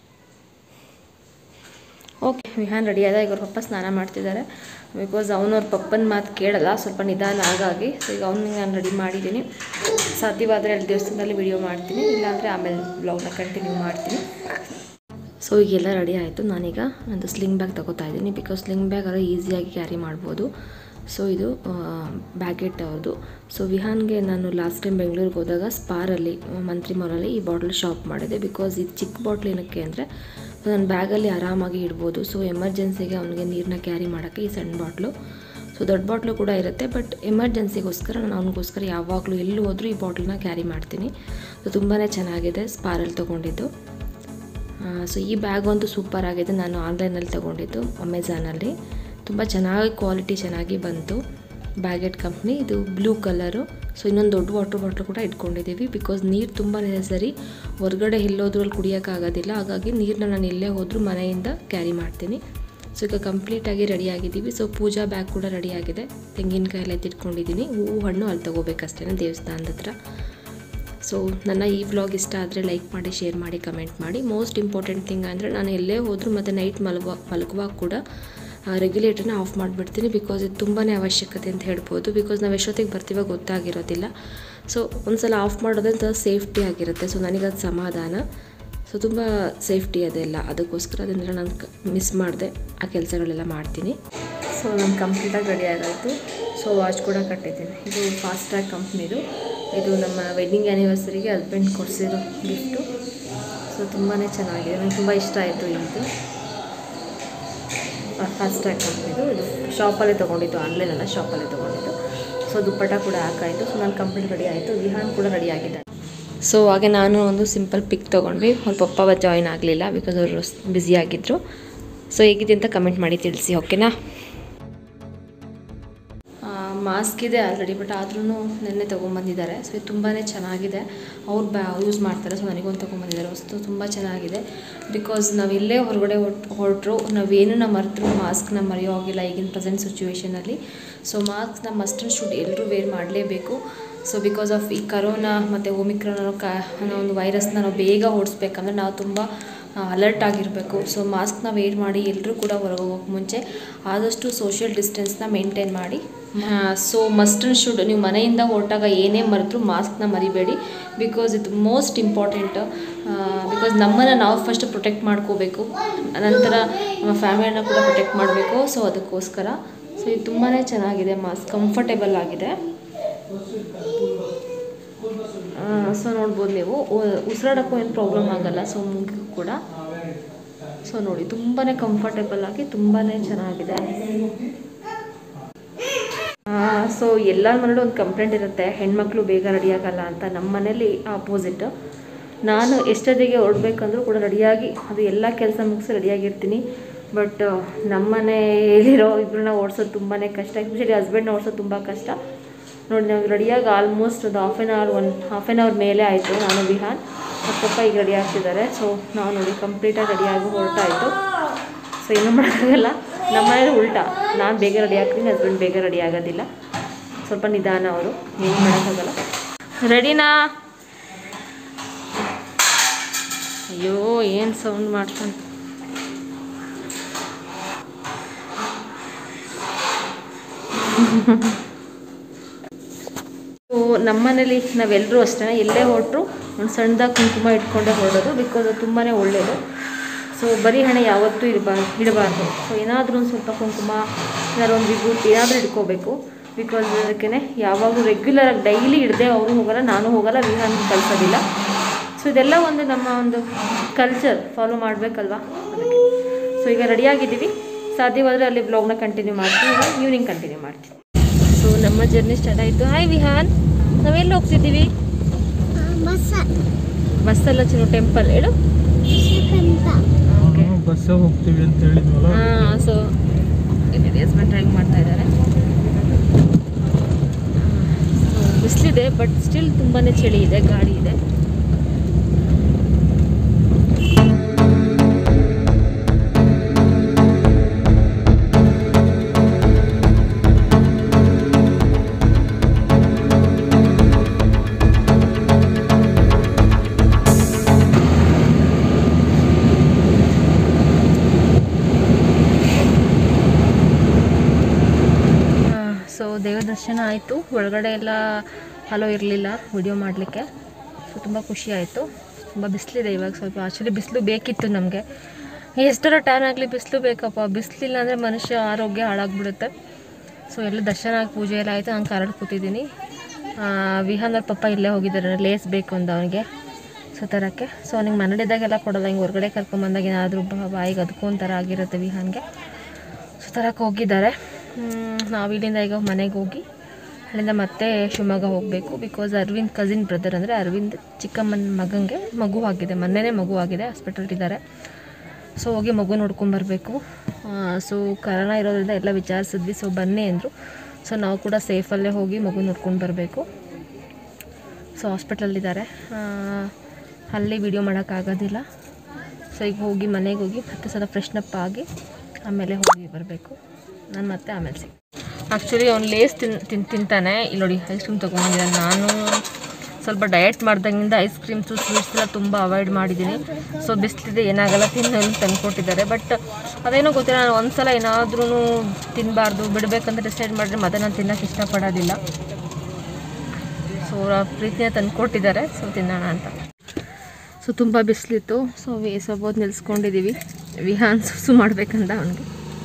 okay Vihaan ready ಆದ ಈಗ ಅವ್ರ ಪಪ್ಪ ಸ್ನಾನ ಮಾಡ್ತಿದ್ದಾರೆ ಬಿಕಾಸ್ ಅವನವ್ರ ಪಪ್ಪನ ಮಾತು ಕೇಳಲ್ಲ ಸ್ವಲ್ಪ ನಿಧಾನ ಹಾಗಾಗಿ ಸೊ ಈಗ ಅವ್ನಿಗೆ ನಾನು ರೆಡಿ ಮಾಡಿದ್ದೀನಿ ಸಾಧ್ಯವಾದರೆ ಅಲ್ಲಿ ದೇವಸ್ಥಾನದಲ್ಲಿ ವಿಡಿಯೋ ಮಾಡ್ತೀನಿ ಇಲ್ಲಾಂದರೆ ಆಮೇಲೆ ಬ್ಲಾಗ್ನ ಕಂಟಿನ್ಯೂ ಮಾಡ್ತೀನಿ ಸೊ ಈಗೆಲ್ಲ ರೆಡಿ ಆಯಿತು ನಾನೀಗ ನಂದು ಸ್ಲಿಂಗ್ ಬ್ಯಾಗ್ ತಗೋತಾ ಇದ್ದೀನಿ ಬಿಕಾಸ್ ಸ್ಲಿಂಗ್ ಬ್ಯಾಗ್ ಆದರೆ ಈಸಿಯಾಗಿ ಕ್ಯಾರಿ ಮಾಡ್ಬೋದು ಸೊ ಇದು ಬ್ಯಾಗೆಟ್ ಅವ್ರದ್ದು ಸೊ ವಿಹಾನ್ಗೆ ನಾನು ಲಾಸ್ಟ್ ಟೈಮ್ ಬೆಂಗಳೂರಿಗೆ ಹೋದಾಗ ಸ್ಪಾರಲ್ಲಿ ಮಂತ್ರಿ ಮಾಲಲ್ಲಿ ಈ ಬಾಟ್ಲ್ ಶಾಪ್ ಮಾಡಿದೆ ಬಿಕಾಸ್ ಇದು ಚಿಕ್ಕ ಬಾಟ್ಲ್ ಏನಕ್ಕೆ ಅಂದರೆ ನನ್ನ ಬ್ಯಾಗಲ್ಲಿ ಆರಾಮಾಗಿ ಇಡ್ಬೋದು ಸೊ ಎಮರ್ಜೆನ್ಸಿಗೆ ಅವನಿಗೆ ನೀರನ್ನ ಕ್ಯಾರಿ ಮಾಡೋಕ್ಕೆ ಈ ಸಣ್ಣ ಬಾಟ್ಲು ಸೊ ದೊಡ್ಡ ಬಾಟ್ಲು ಕೂಡ ಇರುತ್ತೆ ಬಟ್ ಎಮರ್ಜೆನ್ಸಿಗೋಸ್ಕರ ನಾನು ಅವನಿಗೋಸ್ಕರ ಯಾವಾಗಲೂ ಎಲ್ಲಿ ಹೋದರೂ ಈ ಬಾಟ್ಲನ್ನ ಕ್ಯಾರಿ ಮಾಡ್ತೀನಿ ಸೊ ತುಂಬಾ ಚೆನ್ನಾಗಿದೆ ಸ್ಪಾರಲ್ಲಿ ತೊಗೊಂಡಿದ್ದು ಸೊ ಈ ಬ್ಯಾಗ್ ಅಂತೂ ಸೂಪರ್ ಆಗಿದೆ ನಾನು ಆನ್ಲೈನಲ್ಲಿ ತೊಗೊಂಡಿದ್ದು ಅಮೆಝಾನಲ್ಲಿ ತುಂಬ ಚೆನ್ನಾಗಿ ಕ್ವಾಲಿಟಿ ಚೆನ್ನಾಗಿ ಬಂತು ಬ್ಯಾಗೆಟ್ ಕಂಪ್ನಿ ಇದು ಬ್ಲೂ ಕಲರು ಸೊ ಇನ್ನೊಂದು ದೊಡ್ಡ ವಾಟರ್ ಬಾಟ್ಲ್ ಕೂಡ ಇಟ್ಕೊಂಡಿದ್ದೀವಿ ಬಿಕಾಸ್ ನೀರು ತುಂಬ ನೆಸಸರಿ ಹೊರಗಡೆ ಎಲ್ಲೋದ್ರೂ ಅಲ್ಲಿ ಕುಡಿಯೋಕ್ಕಾಗೋದಿಲ್ಲ ಹಾಗಾಗಿ ನೀರನ್ನ ನಾನು ಎಲ್ಲೇ ಹೋದರೂ ಮನೆಯಿಂದ ಕ್ಯಾರಿ ಮಾಡ್ತೀನಿ ಸೊ ಈಗ ಕಂಪ್ಲೀಟಾಗಿ ರೆಡಿ ಆಗಿದ್ದೀವಿ ಸೊ ಪೂಜಾ ಬ್ಯಾಗ್ ಕೂಡ ರೆಡಿ ಆಗಿದೆ ತೆಂಗಿನಕಾಯಿ ಎಲ್ಲ ಎತ್ತಿಟ್ಕೊಂಡಿದ್ದೀನಿ ಹೂವು ಹಣ್ಣು ಅಲ್ಲಿ ತೊಗೋಬೇಕಷ್ಟೇ ದೇವಸ್ಥಾನದ ಹತ್ರ ಸೊ ನನ್ನ ಈ ವ್ಲಾಗ್ ಇಷ್ಟ ಆದರೆ ಲೈಕ್ ಮಾಡಿ ಶೇರ್ ಮಾಡಿ ಕಮೆಂಟ್ ಮಾಡಿ ಮೋಸ್ಟ್ ಇಂಪಾರ್ಟೆಂಟ್ ಥಿಂಗ್ ಅಂದರೆ ನಾನು ಎಲ್ಲೇ ಹೋದರೂ ಮತ್ತು ನೈಟ್ ಮಲಗುವ ಮಲಗುವಾಗ ಕೂಡ ರೆಗ್ಯುಲೇಟರ್ನ ಆಫ್ ಮಾಡಿಬಿಡ್ತೀನಿ ಬಿಕಾಸ್ ಇದು ತುಂಬಾ ಅವಶ್ಯಕತೆ ಅಂತ ಹೇಳ್ಬೋದು ಬಿಕಾಸ್ ನಾವು ಎಷ್ಟೊತ್ತಿಗೆ ಬರ್ತೀವೋ ಗೊತ್ತಾಗಿರೋದಿಲ್ಲ ಸೊ ಒಂದ್ಸಲ ಆಫ್ ಮಾಡೋದ್ರಿಂದ ಸೇಫ್ಟಿ ಆಗಿರುತ್ತೆ ಸೊ ನನಗದು ಸಮಾಧಾನ ಸೊ ತುಂಬ ಸೇಫ್ಟಿ ಅದೆಲ್ಲ ಅದಕ್ಕೋಸ್ಕರ ಅದನ್ನೆಲ್ಲ ನಾನು ಮಿಸ್ ಮಾಡಿದೆ ಆ ಕೆಲಸಗಳೆಲ್ಲ ಮಾಡ್ತೀನಿ ಸೊ ನಾನು ಕಂಪ್ಲೀಟಾಗಿ ರೆಡಿ ಆಗಾಯಿತು ಸೊ ವಾಚ್ ಕೂಡ ಕಟ್ಟಿದ್ದೀನಿ ಇದು ಫಾಸ್ಟ್ ಟ್ರ್ಯಾಕ್ ಕಂಪ್ನಿದು ಇದು ನಮ್ಮ ವೆಡ್ಡಿಂಗ್ ಆ್ಯನಿವರ್ಸರಿಗೆ ಹಸ್ಬೆಂಡ್ ಕೊಡಿಸಿರೋ ಗಿಫ್ಟು ಸೊ ತುಂಬಾ ಚೆನ್ನಾಗಿದೆ ನನಗೆ ತುಂಬ ಇಷ್ಟ ಆಯಿತು ಇದು ಫಾಸ್ಟ್ ಟ್ರ್ಯಾಕ್ ಕಂಪ್ನಿದು ಇದು ಶಾಪಲ್ಲೇ ತೊಗೊಂಡಿದ್ದು ಆನ್ಲೈನಲ್ಲ ಶಾಪಲ್ಲೇ ತೊಗೊಂಡಿದ್ದು ಸೊ ದುಪ್ಪಟ್ಟ ಕೂಡ ಹಾಕಾಯಿತು ಸೊ ನಾನು ಕಂಪ್ಲೀಟ್ ರೆಡಿ ಆಯಿತು ವಿಹಾನ್ ಕೂಡ ರೆಡಿ ಆಗಿದ್ದಾನೆ ಸೊ ಹಾಗೆ ನಾನು ಒಂದು ಸಿಂಪಲ್ ಪಿಕ್ ತೊಗೊಂಡ್ವಿ ಅವ್ರ ಪಪ್ಪ ಜಾಯಿನ್ ಆಗಲಿಲ್ಲ ಬಿಕಾಸ್ ಅವರು ಬ್ಯುಸಿ ಆಗಿದ್ದರು ಸೊ ಹೇಗಿದೆ ಅಂತ ಕಮೆಂಟ್ ಮಾಡಿ ತಿಳಿಸಿ ಓಕೆನಾ ಮಾಸ್ಕ್ ಇದೆ ಆಲ್ರೆಡಿ ಬಟ್ ಆದ್ರೂ ನೆನ್ನೆ ತೊಗೊಂಬಂದಿದ್ದಾರೆ ಸೊ ಇದು ತುಂಬಾ ಚೆನ್ನಾಗಿದೆ ಅವ್ರು ಬ್ಯಾ ಯೂಸ್ ಮಾಡ್ತಾರೆ ಸೊ ನನಗೊಂದು ತೊಗೊಂಬಂದಿದ್ದಾರೆ ವಸ್ತು ತುಂಬ ಚೆನ್ನಾಗಿದೆ ಬಿಕಾಸ್ ನಾವು ಎಲ್ಲೇ ಹೊರಗಡೆ ಹೊರಟರು ನಾವೇನನ್ನ ಮರೆತರು ಮಾಸ್ಕ್ನ ಮರೆಯೋ ಆಗಿಲ್ಲ ಈಗಿನ ಪ್ರೆಸೆಂಟ್ ಸಿಚುವೇಷನಲ್ಲಿ ಸೊ ಮಾಸ್ಕ್ನ ಮಸ್ಟ್ ಆ್ಯಂಡ್ ಶುಡ್ ಎಲ್ಲರೂ ವೇರ್ ಮಾಡಲೇಬೇಕು ಸೊ ಬಿಕಾಸ್ ಆಫ್ ಈ ಕರೋನಾ ಮತ್ತು ಒಮಿಕ್ರಾನ್ ಅನ್ನೋ ಕ ಅನ್ನೋ ಒಂದು ವೈರಸ್ನ ನಾವು ಬೇಗ ಓಡಿಸ್ಬೇಕಂದ್ರೆ ನಾವು ತುಂಬ ಅಲರ್ಟ್ ಆಗಿರಬೇಕು ಸೊ ಮಾಸ್ಕ್ನ ವೇರ್ ಮಾಡಿ ಎಲ್ಲರೂ ಕೂಡ ಹೊರಗೆ ಹೋಗೋಕ್ಕೆ ಮುಂಚೆ ಆದಷ್ಟು ಸೋಷಿಯಲ್ ಡಿಸ್ಟೆನ್ಸ್ನ ಮೇಂಟೈನ್ ಮಾಡಿ ಸೊ ಮಸ್ಟ್ ಆ್ಯಂಡ್ ಶುಡ್ ನೀವು ಮನೆಯಿಂದ ಹೊರಟಾಗ ಏನೇ ಮರೆತರೂ ಮಾಸ್ಕ್ನ ಮರಿಬೇಡಿ ಬಿಕಾಸ್ ಇದು ಮೋಸ್ಟ್ ಇಂಪಾರ್ಟೆಂಟ್ ಬಿಕಾಸ್ ನಮ್ಮನ್ನು ನಾವು ಫಸ್ಟ್ ಪ್ರೊಟೆಕ್ಟ್ ಮಾಡ್ಕೋಬೇಕು ನಂತರ ನಮ್ಮ ಫ್ಯಾಮಿಲಿನ ಕೂಡ ಪ್ರೊಟೆಕ್ಟ್ ಮಾಡಬೇಕು ಸೊ ಅದಕ್ಕೋಸ್ಕರ ಸೊ ಇದು ತುಂಬಾ ಚೆನ್ನಾಗಿದೆ ಮಾಸ್ಕ್ ಕಂಫರ್ಟೇಬಲ್ ಆಗಿದೆ ಸೊ ನೋಡ್ಬೋದು ನೀವು ಉಸಿರಾಡೋಕ್ಕೂ ಏನು ಪ್ರಾಬ್ಲಮ್ ಆಗಲ್ಲ ಸೊ ಮೂಗಿಗೂ ಕೂಡ ಸೊ ನೋಡಿ ತುಂಬಾ ಕಂಫರ್ಟೇಬಲ್ ಆಗಿ ತುಂಬಾ ಚೆನ್ನಾಗಿದೆ ಸೊ ಎಲ್ಲರ ಮನೇಲಿ ಒಂದು ಕಂಪ್ಲೇಂಟ್ ಇರುತ್ತೆ ಹೆಣ್ಮಕ್ಳು ಬೇಗ ರೆಡಿ ಆಗಲ್ಲ ಅಂತ ನಮ್ಮ ಮನೇಲಿ ಆಪೋಸಿಟ್ ನಾನು ಎಷ್ಟೊತ್ತಿಗೆ ಹೊರಡ್ಬೇಕಂದ್ರೂ ಕೂಡ ರೆಡಿಯಾಗಿ ಅದು ಎಲ್ಲ ಕೆಲಸ ಮುಗಿಸಿ ರೆಡಿಯಾಗಿರ್ತೀನಿ ಬಟ್ ನಮ್ಮ ಮನೆಯಲ್ಲಿರೋ ಇಬ್ಬರನ್ನ ಓಡಿಸೋದು ತುಂಬಾ ಕಷ್ಟ ಎಸ್ಪೆಷಲಿ ಹಸ್ಬೆಂಡ್ನ ಓಡಿಸೋದು ತುಂಬ ಕಷ್ಟ ನೋಡಿ ನಾವು ರೆಡಿಯಾಗಿ ಆಲ್ಮೋಸ್ಟ್ ಒಂದು half an hour one half an hour ಮೇಲೆ ಆಯಿತು ನಾನು ವಿಹಾನ್ ಮತ್ತು ಪಪ್ಪ ಈಗ ರೆಡಿ ಆಗ್ತಿದ್ದಾರೆ ಸೊ ನಾವು ನೋಡಿ ಕಂಪ್ಲೀಟಾಗಿ ರೆಡಿಯಾಗಿ ಹೊರಟಾಯಿತು ಸೊ ಏನೂ ಮಾಡೋಕ್ಕಾಗಲ್ಲ ನಮ್ಮ ಮನೇಲಿ ಉಲ್ಟಾ ನಾನು ಬೇಗ ರೆಡಿ ಆಗ್ತೀನಿ ಹಸ್ಬೆಂಡ್ ಬೇಗ ರೆಡಿ ಆಗೋದಿಲ್ಲ ಸ್ವಲ್ಪ ನಿಧಾನ ಅವರು ಏನು ಮಾಡೋಕ್ಕಾಗಲ್ಲ ರೆಡಿನಾ ಅಯ್ಯೋ ಏನು ಸೌಂಡ್ ಮಾಡ್ತಾನೆ ಸೊ ನಮ್ಮ ಮನೇಲಿ ನಾವೆಲ್ಲರೂ ಅಷ್ಟೇ ಎಲ್ಲೇ ಹೊರಟರು ಒಂದು ಸಣ್ಣದಾಗಿ ಕುಂಕುಮ ಇಟ್ಕೊಂಡೇ ಹೊರಡೋದು ಬಿಕಾಸ್ ಅದು ತುಂಬಾ ಒಳ್ಳೆಯದು ಸೊ ಬರೀ ಹಣೆ ಯಾವತ್ತೂ ಇರಬಾರ್ದು ಇಡಬಾರ್ದು ಸೊ ಏನಾದರೂ ಒಂದು ಸ್ವಲ್ಪ ಕುಂಕುಮ ಏನಾದ್ರು ಒಂದು ವಿಭೂತಿ ಏನಾದರೂ ಇಟ್ಕೋಬೇಕು ಬಿಕಾಸ್ ಅದಕ್ಕೆ ಯಾವಾಗಲೂ ರೆಗ್ಯುಲರಾಗಿ ಡೈಲಿ ಹಿಡ್ದೆ ಅವರು ಹೋಗಲ್ಲ ನಾನು ಹೋಗಲ್ಲ ವಿಹಾನ್ ಕಳಿಸೋದಿಲ್ಲ ಸೊ ಇದೆಲ್ಲ ಒಂದು ನಮ್ಮ ಒಂದು ಕಲ್ಚರ್ ಫಾಲೋ ಮಾಡಬೇಕಲ್ವಾ ಅದಕ್ಕೆ ಸೊ ಈಗ ರೆಡಿಯಾಗಿದ್ದೀವಿ ಸಾಧ್ಯವಾದರೆ ಅಲ್ಲಿ ಬ್ಲಾಗ್ನ ಕಂಟಿನ್ಯೂ ಮಾಡ್ತೀನಿ ಈಗ ಈವ್ನಿಂಗ್ ಕಂಟಿನ್ಯೂ ಮಾಡ್ತೀನಿ ಸೊ ನಮ್ಮ ಜರ್ನಿ ಸ್ಟಾರ್ಟ್ ಆಯಿತು ಹಾಯ್ ವಿಹಾನ್ ನಾವೆಲ್ಲಿ ಹೋಗ್ತಿದ್ದೀವಿ ಬಸ್ಸಲ್ಲ ಚಿನ್ನು ಟೆಂಪಲ್ ಹೇಳು ಓಕೆ ಬಸ್ಸೇ ಹೋಗ್ತೀವಿ ಅಂತ ಹೇಳಿದ್ವಲ್ಲ ಹಾಂ ಸೊ ಹಸ್ಬೆಂಡ್ ಡ್ರೈವ್ ಮಾಡ್ತಾ ಇದ್ದಾರೆ ಸೊ ಬಿಸಿಲಿದೆ ಬಟ್ ಸ್ಟಿಲ್ ತುಂಬಾ ಚಳಿ ಇದೆ ಗಾಳಿ ಇದೆ ಸೊ ದೇವ ದರ್ಶನ ಆಯಿತು ಒಳಗಡೆ ಎಲ್ಲ ಹಲೋ ಇರಲಿಲ್ಲ ವಿಡಿಯೋ ಮಾಡಲಿಕ್ಕೆ ಸೊ ತುಂಬ ಖುಷಿ ಆಯಿತು ತುಂಬ ಬಿಸಿಲಿದೆ ಇವಾಗ ಸ್ವಲ್ಪ ಆ್ಯಕ್ಚುಲಿ ಬಿಸಿಲು ಬೇಕಿತ್ತು ನಮಗೆ ಎಷ್ಟರ ಟೈಮ್ ಆಗಲಿ ಬಿಸಿಲು ಬೇಕಪ್ಪ ಬಿಸಿಲಿಲ್ಲ ಅಂದರೆ ಮನುಷ್ಯ ಆರೋಗ್ಯ ಹಾಳಾಗ್ಬಿಡುತ್ತೆ ಸೊ ಎಲ್ಲ ದರ್ಶನ ಆಗಿ ಪೂಜೆ ಎಲ್ಲ ಆಯಿತು ನಾನು ಕರಡ್ ಕೂತಿದ್ದೀನಿ ವಿಹಾನ್ ಅವ್ರ ಪಪ್ಪ ಇಲ್ಲೇ ಹೋಗಿದ್ದಾರೆ ಲೇಸ್ ಬೇಕು ಅಂದ ಅವನಿಗೆ ಸೊ ತರೋಕ್ಕೆ ಸೊ ಅವ್ನಿಗೆ ಮನೇಲಿದ್ದಾಗೆಲ್ಲ ಕೊಡಲ್ಲ ಹಿಂಗೆ ಹೊರಗಡೆ ಕರ್ಕೊಂಬಂದಾಗ ಏನಾದರೂ ಬಾಯಿಗೆ ಅದಕ್ಕೊಂಥರ ಆಗಿರುತ್ತೆ ವಿಹಾನ್ಗೆ ಸೊ ತರಕ್ಕೆ ಹೋಗಿದ್ದಾರೆ ಹ್ಮ್, ನಾವು ಇಲ್ಲಿಂದ ಈಗ ಮನೆಗೆ ಹೋಗಿ ಅಲ್ಲಿಂದ ಮತ್ತೆ ಶಿವಮೊಗ್ಗ ಹೋಗಬೇಕು ಬಿಕಾಸ್ ಅರವಿಂದ್ ಕಸಿನ್ ಬ್ರದರ್ ಅಂದರೆ ಅರವಿಂದ್ ಚಿಕ್ಕಮ್ಮನ ಮಗನಿಗೆ ಮಗು ಆಗಿದೆ ಮೊನ್ನೆನೇ ಮಗು ಆಗಿದೆ ಹಾಸ್ಪಿಟಲ್ ಇದ್ದಾರೆ ಸೊ ಹೋಗಿ ಮಗು ನೋಡ್ಕೊಂಬರ್ಬೇಕು ಸೊ ಕರೋನಾ ಇರೋದ್ರಿಂದ ಎಲ್ಲ ವಿಚಾರಿಸಿದ್ವಿ ಸೊ ಬನ್ನಿ ಅಂದರು ಸೊ ನಾವು ಕೂಡ ಸೇಫಲ್ಲೇ ಹೋಗಿ ಮಗು ನೋಡ್ಕೊಂಡು ಬರಬೇಕು ಸೊ ಹಾಸ್ಪಿಟ್ಲಲ್ಲಿದ್ದಾರೆ ಅಲ್ಲಿ ವಿಡಿಯೋ ಮಾಡೋಕ್ಕಾಗೋದಿಲ್ಲ ಸೊ ಈಗ ಹೋಗಿ ಮನೆಗೆ ಹೋಗಿ ಮತ್ತೆ ಸ್ವಲ್ಪ ಫ್ರೆಶ್ನಪ್ ಆಗಿ ಆಮೇಲೆ ಹೋಗಿ ಬರಬೇಕು ನಾನು ಮತ್ತೆ ಆಮೇಲೆ ಸಿಗ್ ಆ್ಯಕ್ಚುಲಿ ಅವ್ನು ಲೇಸ್ ತಿನ್ ತಿನ್ ತಿಂತಾನೆ ಇಲ್ಲಿ ನೋಡಿ ಐಸ್ ಕ್ರೀಮ್ ತೊಗೊಂಬಂದಿದ್ದಾನೆ ನಾನು ಸ್ವಲ್ಪ ಡಯಟ್ ಮಾಡ್ದಾಗಿಂದ ಐಸ್ ಕ್ರೀಮ್ಸು ಸ್ವೀಟ್ಸ್ ಎಲ್ಲ ತುಂಬ ಅವಾಯ್ಡ್ ಮಾಡಿದ್ದೀನಿ ಸೊ ಬಿಸಿಲಿದೆ ಏನಾಗಲ್ಲ ತಿನ್ನಲು ತಂದುಕೊಟ್ಟಿದ್ದಾರೆ ಬಟ್ ಅದೇನೋ ಗೊತ್ತಿಲ್ಲ ನಾನು ಒಂದ್ಸಲ ಏನಾದ್ರೂ ತಿನ್ನಬಾರ್ದು ಬಿಡಬೇಕಂತ ಡಿಸೈಡ್ ಮಾಡಿದ್ರೆ ಮತ್ತೆ ನಾನು ತಿನ್ನೋಕೆ ಇಷ್ಟಪಡೋದಿಲ್ಲ ಸೊ ಅವರ ಪ್ರೀತಿನ ತಂದುಕೊಟ್ಟಿದ್ದಾರೆ ಸೊ ತಿನ್ನೋಣ ಅಂತ ಸೊ ತುಂಬ ಬಿಸಿಲಿತ್ತು ಸೊ ವಿ ಸ್ವಲ್ಪ ಹೊತ್ತು ನಿಲ್ಸ್ಕೊಂಡಿದ್ದೀವಿ ವಿಹಾನ್ ಸುಸು ಮಾಡ್ಬೇಕಂತ ಅವನಿಗೆ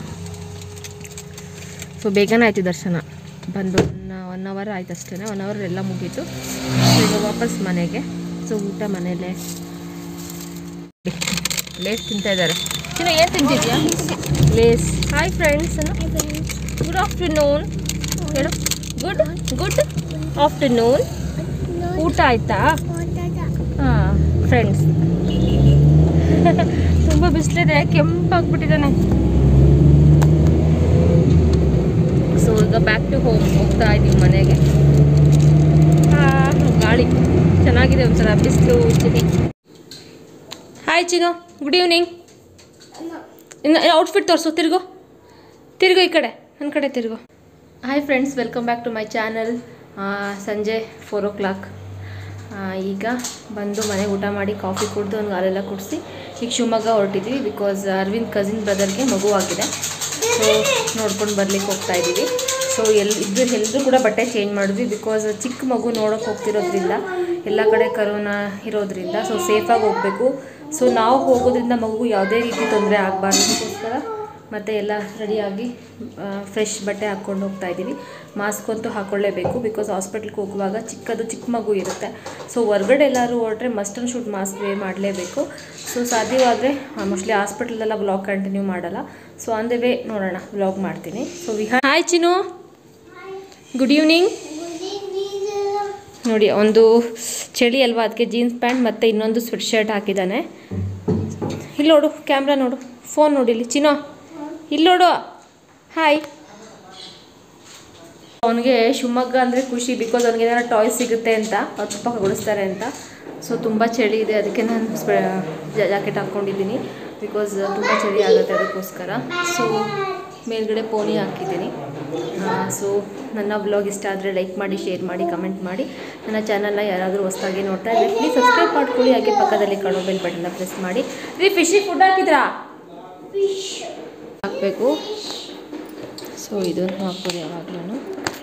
ಸೊ ಬೇಗನೆ ಆಯಿತು ದರ್ಶನ ಬಂದು ಒನ್ ಒನ್ ಅವರ್ ಆಯ್ತು ಅಷ್ಟೇ ಒನ್ ಅವರ್ ಎಲ್ಲ ಮುಗೀತು ಸೊ ಈಗ ವಾಪಸ್ ಮನೆಗೆ ಸೊ ಊಟ ಮನೇಲೆ ಲೇಸ್ ತಿಂತಾ ಇದ್ದಾರೆ ಚಿನ್ನ ಏನು ತಿಂತಿದ್ಯಾ Lays hi friends good afternoon ಹೇಳು ಗುಡ್ ಗುಡ್ ಆಫ್ಟರ್ನೂನ್ ಊಟ ಆಯ್ತಾ ಹಾಂ ಫ್ರೆಂಡ್ಸ್ ತುಂಬ ಬಿಸಿಲಿದೆ ಕೆಂಪಾಗ್ಬಿಟ್ಟಿದ್ದಾನೆ ಸೊ ಈಗ ಬ್ಯಾಕ್ ಟು ಹೋಮ್ ಹೋಗ್ತಾ ಇದ್ದೀವಿ ಮನೆಗೆ ಆ, ಗಾಳಿ ಚೆನ್ನಾಗಿದೆ ಒಂಥರ ಬಿಸಿಲು ಚಳಿ ಹಾಯ್ ಚಿನು ಗುಡ್ ಈವ್ನಿಂಗ್ ಇನ್ನು ಔಟ್ಫಿಟ್ ತೋರಿಸು ತಿರ್ಗು ತಿರ್ಗು ಈ ಕಡೆ ನನ್ನ ಕಡೆ ತಿರ್ಗು hi friends welcome back to my channel ಸಂಜೆ ಫೋರ್ ಓ ಕ್ಲಾಕ್ ಈಗ ಬಂದು ಮನೆಗೆ ಊಟ ಮಾಡಿ ಕಾಫಿ ಕುಡಿದು ಒಂದು ಹಾಲೆಲ್ಲ ಕುಡಿಸಿ ಈಗ ಶಿವಮೊಗ್ಗ ಹೊರಟಿದ್ವಿ ಬಿಕಾಸ್ ಅರವಿಂದ್ ಕಸಿನ್ ಬ್ರದರ್ಗೆ ಮಗು ಆಗಿದೆ ಸೊ ನೋಡ್ಕೊಂಡು ಬರ್ಲಿಕ್ಕೆ ಹೋಗ್ತಾ ಇದ್ದೀವಿ ಸೊ ಎಲ್ ಇಬ್ಬರು ಎಲ್ಲರೂ ಕೂಡ ಬಟ್ಟೆ ಚೇಂಜ್ ಮಾಡಿದ್ವಿ ಬಿಕಾಸ್ ಚಿಕ್ಕ ಮಗು ನೋಡೋಕೆ ಹೋಗ್ತಿರೋದ್ರಿಂದ ಎಲ್ಲ ಕಡೆ ಕರೋನಾ ಇರೋದ್ರಿಂದ ಸೊ ಸೇಫಾಗಿ ಹೋಗಬೇಕು ಸೊ ನಾವು ಹೋಗೋದ್ರಿಂದ ಮಗು ಯಾವುದೇ ರೀತಿ ತೊಂದರೆ ಆಗಬಾರ್ದು ಅದಕ್ಕೋಸ್ಕರ ಮತ್ತು ಎಲ್ಲ ರೆಡಿಯಾಗಿ ಫ್ರೆಶ್ ಬಟ್ಟೆ ಹಾಕ್ಕೊಂಡು ಹೋಗ್ತಾ ಇದ್ದೀವಿ ಮಾಸ್ಕ್ ಅಂತೂ ಹಾಕ್ಕೊಳ್ಳೇಬೇಕು ಬಿಕಾಸ್ ಹಾಸ್ಪಿಟ್ಲ್ಗೆ ಹೋಗುವಾಗ ಚಿಕ್ಕದು ಚಿಕ್ಕ ಮಗು ಇರುತ್ತೆ ಸೊ ಹೊರ್ಗಡೆ ಎಲ್ಲರೂ ಹೊರಟ್ರೆ must and should mask wear ಮಾಡಲೇಬೇಕು ಸೊ ಸಾಧ್ಯವಾದರೆ ಮೋಸ್ಟ್ಲಿ ಹಾಸ್ಪಿಟಲ್ಲೆಲ್ಲ ಬ್ಲಾಗ್ ಕಂಟಿನ್ಯೂ ಮಾಡಲ್ಲ ಸೊ ಆನ್ ದ ವೇ ನೋಡೋಣ ಬ್ಲಾಗ್ ಮಾಡ್ತೀನಿ ಸೊ ವಿಹಾ ಹಾಯ್ ಚಿನು ಗುಡ್ ಈವ್ನಿಂಗ್ ನೋಡಿ ಒಂದು ಚಳಿ ಅಲ್ವಾ ಅದಕ್ಕೆ ಜೀನ್ಸ್ ಪ್ಯಾಂಟ್ ಮತ್ತು ಇನ್ನೊಂದು ಸ್ವೆಟ್ ಶರ್ಟ್ ಹಾಕಿದ್ದಾನೆ ಇಲ್ಲಿ ನೋಡು ಕ್ಯಾಮ್ರಾ ನೋಡು ಫೋನ್ ನೋಡಿ ಇಲ್ಲಿ ಚಿನೋ ಇಲ್ಲಿ ನೋಡು ಹಾಯ್ ಅವನಿಗೆ ಶಿವಮೊಗ್ಗ ಅಂದರೆ ಖುಷಿ ಬಿಕಾಸ್ ಅವ್ನಿಗೆ ಏನಾದ್ರು ಟಾಯ್ಸ್ ಸಿಗುತ್ತೆ ಅಂತ ಅವ್ರ ಪಪ್ಪ ಕೊಡಿಸ್ತಾರೆ ಅಂತ ಸೊ ತುಂಬ ಚಳಿ ಇದೆ ಅದಕ್ಕೆ ನಾನು ಜಾಕೆಟ್ ಹಾಕ್ಕೊಂಡಿದ್ದೀನಿ ಬಿಕಾಸ್ ತುಂಬ ಚಳಿ ಆಗುತ್ತೆ ಅದಕ್ಕೋಸ್ಕರ ಸೊ ಮೇಲ್ಗಡೆ ಪೋನಿ ಹಾಕಿದ್ದೀನಿ ಸೊ ನನ್ನ ಬ್ಲಾಗ್ ಇಷ್ಟ ಆದರೆ ಲೈಕ್ ಮಾಡಿ ಶೇರ್ ಮಾಡಿ ಕಮೆಂಟ್ ಮಾಡಿ ನನ್ನ ಚಾನಲ್ನ ಯಾರಾದರೂ ಹೊಸದಾಗಿ ನೋಡ್ತಾ ಇದ್ದರೆ ಪ್ಲೀಸ್ ಸಬ್ಸ್ಕ್ರೈಬ್ ಮಾಡ್ಕೊಳ್ಳಿ ಹಾಗೆ ಪಕ್ಕದಲ್ಲಿ ಕಾಣೋ ಬೆಲ್ ಬಟನ್ನ ಪ್ರೆಸ್ ಮಾಡಿ ರೀ ಫಿಶಿಗೆ ಫುಡ್ ಹಾಕಿದ್ರಾ ಹಾಕಬೇಕು ಸೊ ಇದನ್ನು ಹಾಕ್ಬೋದು ಯಾವಾಗಲೂ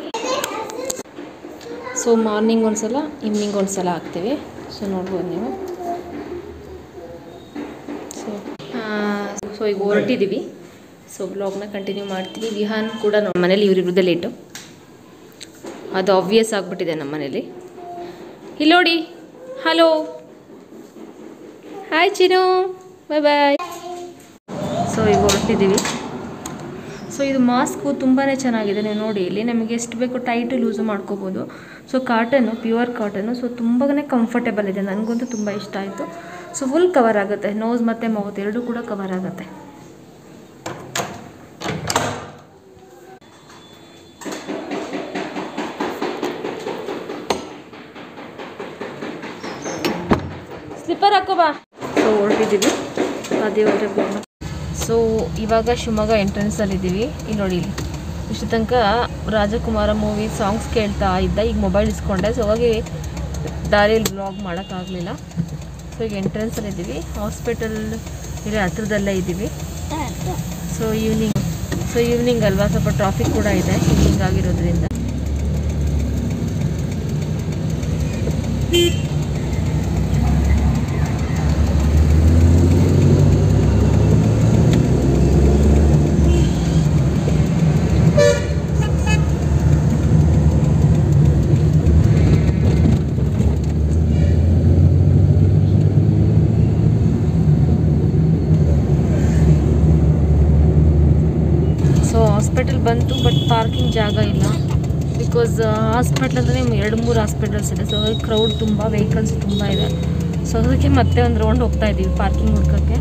ಸೊ ಮಾರ್ನಿಂಗ್ ಒಂದು ಸಲ ಈವ್ನಿಂಗ್ ಒಂದು ಸಲ ಹಾಕ್ತೀವಿ ಸೊ ನೋಡ್ಬೋದು ನೀವು ಸೊ ಸೊ ಈಗ ಹೊರಟಿದ್ದೀವಿ ಸೊ ಬ್ಲಾಗ್ನ ಕಂಟಿನ್ಯೂ ಮಾಡ್ತೀನಿ ವಿಹಾನ್ ಕೂಡ ನಮ್ಮ ಮನೇಲಿ ಇವರಿಬ್ರದ್ದೇ ಲೇಟು ಅದು ಆಬ್ವಿಯಸ್ ಆಗಿಬಿಟ್ಟಿದೆ ನಮ್ಮ ಮನೇಲಿ ಇಲ್ಲಿ ನೋಡಿ hello hi Chinu bye bye so ಈಗ ಹೊರಟಿದ್ದೀವಿ ಸೊ ಇದು ಮಾಸ್ಕು ತುಂಬಾ ಚೆನ್ನಾಗಿದೆ ನೀವು ನೋಡಿ ಇಲ್ಲಿ ನಮಗೆ ಎಷ್ಟು ಬೇಕೋ ಟೈಟು ಲೂಸು ಮಾಡ್ಕೋಬೋದು so cotton pure cotton so ತುಂಬಾ ಕಂಫರ್ಟೇಬಲ್ ಇದೆ ನನಗಂತೂ ತುಂಬ ಇಷ್ಟ ಆಯಿತು ಸೊ ಫುಲ್ ಕವರ್ ಆಗುತ್ತೆ ನೋಸ್ ಮತ್ತು ಮೌತ್ ಎರಡೂ ಕೂಡ ಕವರ್ ಆಗುತ್ತೆ ಸ್ಲಿಪ್ಪರ್ ಹಾಕೋ ಬಾ ಸೊ ಹೊರಟಿದ್ದೀವಿ ಅದೇ ಹೋದ್ರೆ ಸೊ ಇವಾಗ ಶಿವಮೊಗ್ಗ ಎಂಟ್ರೆನ್ಸಲ್ಲಿದ್ದೀವಿ ಇಲ್ಲಿ ನೋಡಿ ಇಲ್ಲಿ ಇಷ್ಟು ತನಕ ರಾಜಕುಮಾರ ಮೂವಿ ಸಾಂಗ್ಸ್ ಕೇಳ್ತಾ ಇದ್ದ ಈಗ ಮೊಬೈಲ್ ಇಸ್ಕೊಂಡೆ ಸೊ ಹಾಗಾಗಿ ದಾರಿಯಲ್ಲಿ ಬ್ಲಾಗ್ ಮಾಡೋಕ್ಕಾಗಲಿಲ್ಲ ಸೊ ಈಗ ಎಂಟ್ರೆನ್ಸಲ್ಲಿದ್ದೀವಿ ಹಾಸ್ಪಿಟಲ್ ಇಲ್ಲಿ ಹತ್ರದಲ್ಲೇ ಇದ್ದೀವಿ ಸೊ ಈವ್ನಿಂಗ್ ಸೊ ಈವ್ನಿಂಗ್ ಅಲ್ವಾ ಸ್ವಲ್ಪ ಟ್ರಾಫಿಕ್ ಕೂಡ ಇದೆ ಈವ್ನಿಂಗ್ ಆಗಿರೋದ್ರಿಂದ ಸೊ ಹಾಸ್ಪಿಟಲ್ ಬಂತು ಬಟ್ ಪಾರ್ಕಿಂಗ್ ಜಾಗ ಇಲ್ಲ ಬಿಕಾಸ್ ಹಾಸ್ಪಿಟ್ಲ್ ಅಂದರೆ ಎರಡು ಮೂರು ಹಾಸ್ಪಿಟಲ್ಸ್ ಇದೆ ಸೊ ಹಾಗಾಗಿ ಕ್ರೌಡ್ ತುಂಬ ವೆಹಿಕಲ್ಸ್ ತುಂಬ ಇದೆ ಸೊ ಅದಕ್ಕೆ ಮತ್ತೆ ಒಂದು ರೌಂಡ್ ಹೋಗ್ತಾ ಇದ್ದೀವಿ ಪಾರ್ಕಿಂಗ್ ಹುಡ್ಕೋಕ್ಕೆ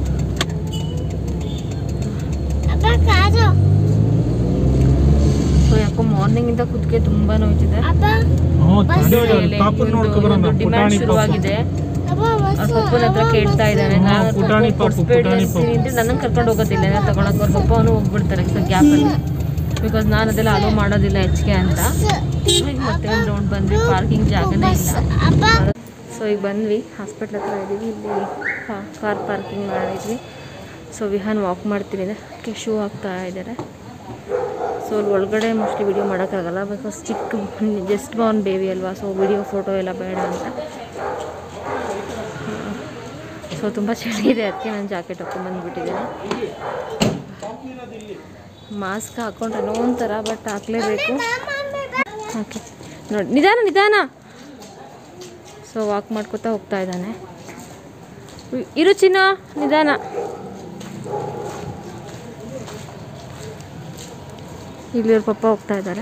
ಸೊ ಯಾಕೋ ಮಾರ್ನಿಂಗಿಂದ ಕುತ್ತಿಗೆ ತುಂಬ ನೋಯ್ತಿದೆ ಹ್ಞೂ ತಡಿ, ಅಲ್ಲಿ ಪಾಪನ್ ನೋಡ್ಕೊ ಬರೋಣ ಡಿಮ್ಯಾಂಡ್ ಪುಟಾಣಿ ಪಾಪು ಶುರುವಾಗಿದೆ ಅವ್ರ ಪಪ್ಪನ ಹತ್ರ ಕೇಳ್ತಾ ಇದ್ದಾನೆ ಹಾ, ನಾನು ಪುಟಾಣಿ ಪಾಪು, ಪುಟಾಣಿ ಪಾಪು. ನನಗೆ ಕರ್ಕೊಂಡು ಹೋಗೋದಿಲ್ಲ ನಾನು ತಗೊಳಕ್ಕೆ ಅವ್ರ ಪಪ್ಪ ಅವನು ಹೋಗ್ಬಿಡ್ತಾರೆ ಸೊ ಗ್ಯಾಪಲ್ಲಿ ಬಿಕಾಸ್ ನಾನು ಅದೆಲ್ಲ ಅಲೋ ಮಾಡೋದಿಲ್ಲ ಹೆಚ್ಚಿಗೆ ಅಂತ ಈಗ ಮತ್ತೆ ಒಂದು ರೌಂಡ್ ಬಂದ್ವಿ ಪಾರ್ಕಿಂಗ್ ಜಾಗನೇ ಇಲ್ಲ ಸೊ ಈಗ ಬಂದ್ವಿ ಹಾಸ್ಪಿಟ್ಲ್ ಹತ್ರ ಇದ್ದೀವಿ ಇಲ್ಲಿ ಕಾರ್ ಪಾರ್ಕಿಂಗ್ ಮಾಡಿದ್ವಿ ಸೊ ವಿಹಾನ್ ವಾಕ್ ಮಾಡ್ತೀನಿ ಅದಕ್ಕೆ ಶೂ ಹಾಕ್ತಾ ಇದ್ದಾರೆ ಸೊ ಅಲ್ಲಿ ಒಳಗಡೆ ಮೋಸ್ಟ್ಲಿ ವಿಡಿಯೋ ಮಾಡೋಕ್ಕಾಗಲ್ಲ ಬಿಕಾಸ್ ಚಿಕ್ಕ ಜಸ್ಟ್ ಬಾರ್ನ್ ಬೇಬಿ ಅಲ್ವಾ ಸೊ ವಿಡಿಯೋ ಫೋಟೋ ಎಲ್ಲ ಬೇಡ ಅಂತ ಸೊ ತುಂಬ ಚಳಿ ಇದೆ ಅದಕ್ಕೆ ನಾನು ಜಾಕೆಟ್ ಹಾಕ್ಕೊಂಬಂದ್ಬಿಟ್ಟಿದ್ದೀನಿ ಮಾಸ್ಕ್ ಹಾಕ್ಕೊಂಡ್ರೆ ಒಂಥರ ಬಟ್ ಹಾಕ್ಲೇಬೇಕು ಓಕೆ ನೋಡಿ ನಿಧಾನ ನಿಧಾನ ಸೊ ವಾಕ್ ಮಾಡ್ಕೊತಾ ಹೋಗ್ತಾ ಇದ್ದಾನೆ ಇರು ಚಿನ್ನ ನಿಧಾನ ಇಲ್ಲಿ ಅವ್ರ ಪಪ್ಪ ಹೋಗ್ತಾ ಇದ್ದಾರೆ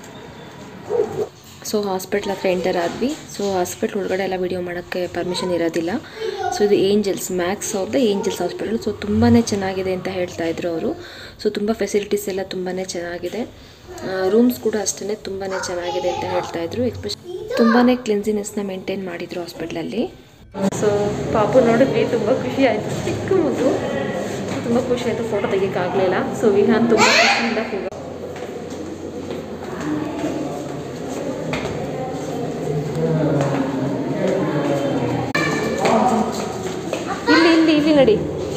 ಸೊ ಹಾಸ್ಪಿಟ್ಲ್ ಹತ್ರ ಎಂಟರ್ ಆದ್ವಿ ಸೊ ಹಾಸ್ಪಿಟ್ಲ್ ಒಳಗಡೆ ಎಲ್ಲ ವಿಡಿಯೋ ಮಾಡೋಕ್ಕೆ ಪರ್ಮಿಷನ್ ಇರೋದಿಲ್ಲ ಸೊ ಇದು ಏಂಜಲ್ಸ್ ಮ್ಯಾಕ್ಸ್ ಅವ್ರದ್ದು ಏಂಜಲ್ಸ್ ಹಾಸ್ಪಿಟಲ್ ಸೊ ತುಂಬಾ ಚೆನ್ನಾಗಿದೆ ಅಂತ ಹೇಳ್ತಾ ಇದ್ರು ಅವರು ಸೊ ತುಂಬ ಫೆಸಿಲಿಟೀಸ್ ಎಲ್ಲ ತುಂಬಾ ಚೆನ್ನಾಗಿದೆ ರೂಮ್ಸ್ ಕೂಡ ಅಷ್ಟೇ ತುಂಬಾ ಚೆನ್ನಾಗಿದೆ ಅಂತ ಹೇಳ್ತಾ ಇದ್ರು ಎಸ್ಪೆಷಲಿ ತುಂಬಾ ಕ್ಲಿನ್ಸಿನೆಸ್ನ ಮೇಂಟೈನ್ ಮಾಡಿದ್ರು ಹಾಸ್ಪಿಟ್ಲಲ್ಲಿ ಸೊ ಪಾಪು ನೋಡಿದ್ವಿ ತುಂಬ ಖುಷಿ ಆಯಿತು ಚಿಕ್ಕ ಮಗು ತುಂಬ ಖುಷಿ ಆಯಿತು ಫೋಟೋ ತೆಗಿಯೋಕ್ಕಾಗಲಿಲ್ಲ ಸೊ ವಿಹಾನ್ ತುಂಬ ಖುಷಿಯಿಂದ ಕೂಗ ಇಲ್ಲಿ ಇಲ್ಲಿ ಇಲ್ಲಿ ನಡಿ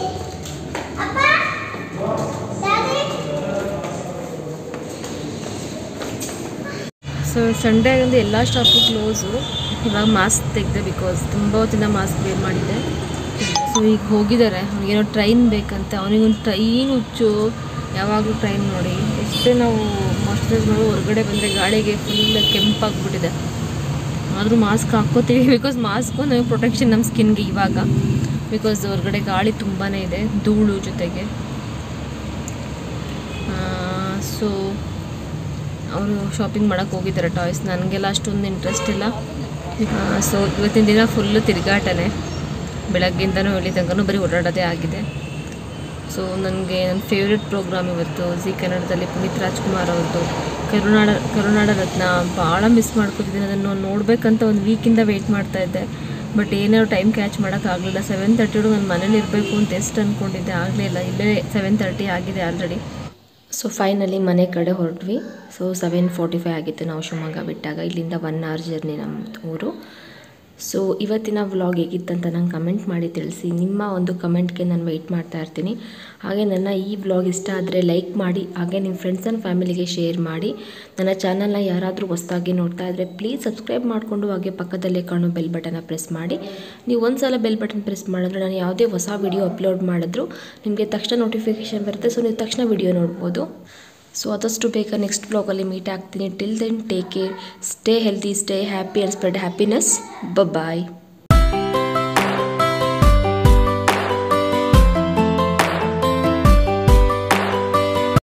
ಸೊ ಸಂಡೇ ಒಂದು ಎಲ್ಲ ಶಾಪು ಕ್ಲೋಸು ಇವಾಗ ಮಾಸ್ಕ್ ತೆಗೆದೆ ಬಿಕಾಸ್ ತುಂಬ ಹೊತ್ತಿನ ಮಾಸ್ಕ್ ವೇರ್ ಮಾಡಿದ್ದೆ ಸೊ ಈಗ ಹೋಗಿದ್ದಾರೆ ಅವ್ನಿಗೇನೋ ಟ್ರೈನ್ ಬೇಕಂತೆ ಅವನಿಗೊಂದು ಟ್ರೈನ್ ಹುಚ್ಚು ಯಾವಾಗಲೂ ಟ್ರೈನ್ ನೋಡಿ ಎಷ್ಟೇ ನಾವು ಮಾಸ್ಟರ್ಸ್ ಮಾಡಿ ಹೊರಗಡೆ ಬಂದರೆ ಗಾಳಿಗೆ ಫುಲ್ ಕೆಂಪಾಗ್ಬಿಟ್ಟಿದೆ ಆದರೂ ಮಾಸ್ಕ್ ಹಾಕ್ಕೋತೀವಿ ಬಿಕಾಸ್ ಮಾಸ್ಕು ನಮಗೆ ಪ್ರೊಟೆಕ್ಷನ್ ನಮ್ಮ ಸ್ಕಿನ್ಗೆ ಇವಾಗ ಬಿಕಾಸ್ ಹೊರಗಡೆ ಗಾಳಿ ತುಂಬಾ ಇದೆ ಧೂಳು ಜೊತೆಗೆ ಸೊ ಅವರು ಶಾಪಿಂಗ್ ಮಾಡೋಕ್ಕೆ ಹೋಗಿದ್ದಾರೆ ಟಾಯ್ಸ್ ನನಗೆಲ್ಲ ಅಷ್ಟೊಂದು ಇಂಟ್ರೆಸ್ಟ್ ಇಲ್ಲ ಸೊ ಇವತ್ತಿನ ದಿನ ಫುಲ್ಲು ತಿರುಗಾಟನೆ ಬೆಳಗ್ಗಿಂದನೂ ಇಲ್ಲಿ ತನಕನೂ ಬರೀ ಓಡಾಡೋದೇ ಆಗಿದೆ ಸೊ ನನಗೆ ನನ್ನ ಫೇವ್ರೆಟ್ ಪ್ರೋಗ್ರಾಮ್ ಇವತ್ತು ಜಿ ಕನ್ನಡದಲ್ಲಿ ಪುನೀತ್ ರಾಜ್ಕುಮಾರ್ ಅವ್ರದ್ದು ಕರುನಾಡ ಕರುನಾಡ ರತ್ನ ಭಾಳ ಮಿಸ್ ಮಾಡ್ಕೊತಿದ್ದೀನಿ ಅದನ್ನು ನೋಡಬೇಕಂತ ಒಂದು ವೀಕಿಂದ ವೆಯ್ಟ್ ಮಾಡ್ತಾ ಇದ್ದೆ ಬಟ್ ಏನಾದ್ರು ಟೈಮ್ ಕ್ಯಾಚ್ ಮಾಡೋಕ್ಕಾಗಲಿಲ್ಲ ಸೆವೆನ್ ತರ್ಟಿ ಒಳಗೆ ನಾನು ಮನೇಲಿ ಇರಬೇಕು ಅಂತ ಎಷ್ಟು ಅಂದ್ಕೊಂಡಿದ್ದೆ ಆಗಲೇ ಇಲ್ಲ ಇಲ್ಲೇ ಸೆವೆನ್ ತರ್ಟಿ ಆಗಿದೆ ಆಲ್ರೆಡಿ ಸೊ ಫೈನಲಿ ಮನೆ ಕಡೆ ಹೊರಟ್ವಿ ಸೊ ಸೆವೆನ್ ಫೋರ್ಟಿ ಫೈವ್ ಆಗಿತ್ತು ನಾವು ಶಿವಮೊಗ್ಗ ಬಿಟ್ಟಾಗ ಇಲ್ಲಿಂದ ಒನ್ ಅವರ್ ಜರ್ನಿ ನಮ್ಮ ಊರು ಸೊ ಇವತ್ತಿನ ವ್ಲಾಗ್ ಹೇಗಿತ್ತಂತ ನಂಗೆ ಕಮೆಂಟ್ ಮಾಡಿ ತಿಳಿಸಿ ನಿಮ್ಮ ಒಂದು ಕಮೆಂಟ್ಗೆ ನಾನು ವೆಯ್ಟ್ ಮಾಡ್ತಾ ಇರ್ತೀನಿ ಹಾಗೆ ನನ್ನ ಈ ವ್ಲಾಗ್ ಇಷ್ಟ ಆದರೆ ಲೈಕ್ ಮಾಡಿ ಹಾಗೆ ನಿಮ್ಮ ಫ್ರೆಂಡ್ಸ್ ಆ್ಯಂಡ್ ಫ್ಯಾಮಿಲಿಗೆ ಶೇರ್ ಮಾಡಿ ನನ್ನ ಚಾನಲ್ನ ಯಾರಾದರೂ ಹೊಸ್ದಾಗಿ ನೋಡ್ತಾ ಇದ್ದರೆ ಪ್ಲೀಸ್ ಸಬ್ಸ್ಕ್ರೈಬ್ ಮಾಡಿಕೊಂಡು ಹಾಗೆ ಪಕ್ಕದಲ್ಲೇ ಕಾಣೋ ಬೆಲ್ ಬಟನ್ನ ಪ್ರೆಸ್ ಮಾಡಿ ನೀವು ಒಂದು ಸಲ ಬೆಲ್ ಬಟನ್ ಪ್ರೆಸ್ ಮಾಡಿದ್ರೆ ನಾನು ಯಾವುದೇ ಹೊಸ ವಿಡಿಯೋ ಅಪ್ಲೋಡ್ ಮಾಡಿದ್ರು ನಿಮಗೆ ತಕ್ಷಣ ನೋಟಿಫಿಕೇಷನ್ ಬರುತ್ತೆ ಸೊ ನೀವು ತಕ್ಷಣ ವಿಡಿಯೋ ನೋಡ್ಬೋದು ಸೊ ಆದಷ್ಟು ಬೇಗ ನೆಕ್ಸ್ಟ್ ಬ್ಲಾಗಲ್ಲಿ ಮೀಟ್ ಆಗ್ತೀನಿ till then take care stay healthy stay happy and spread happiness bye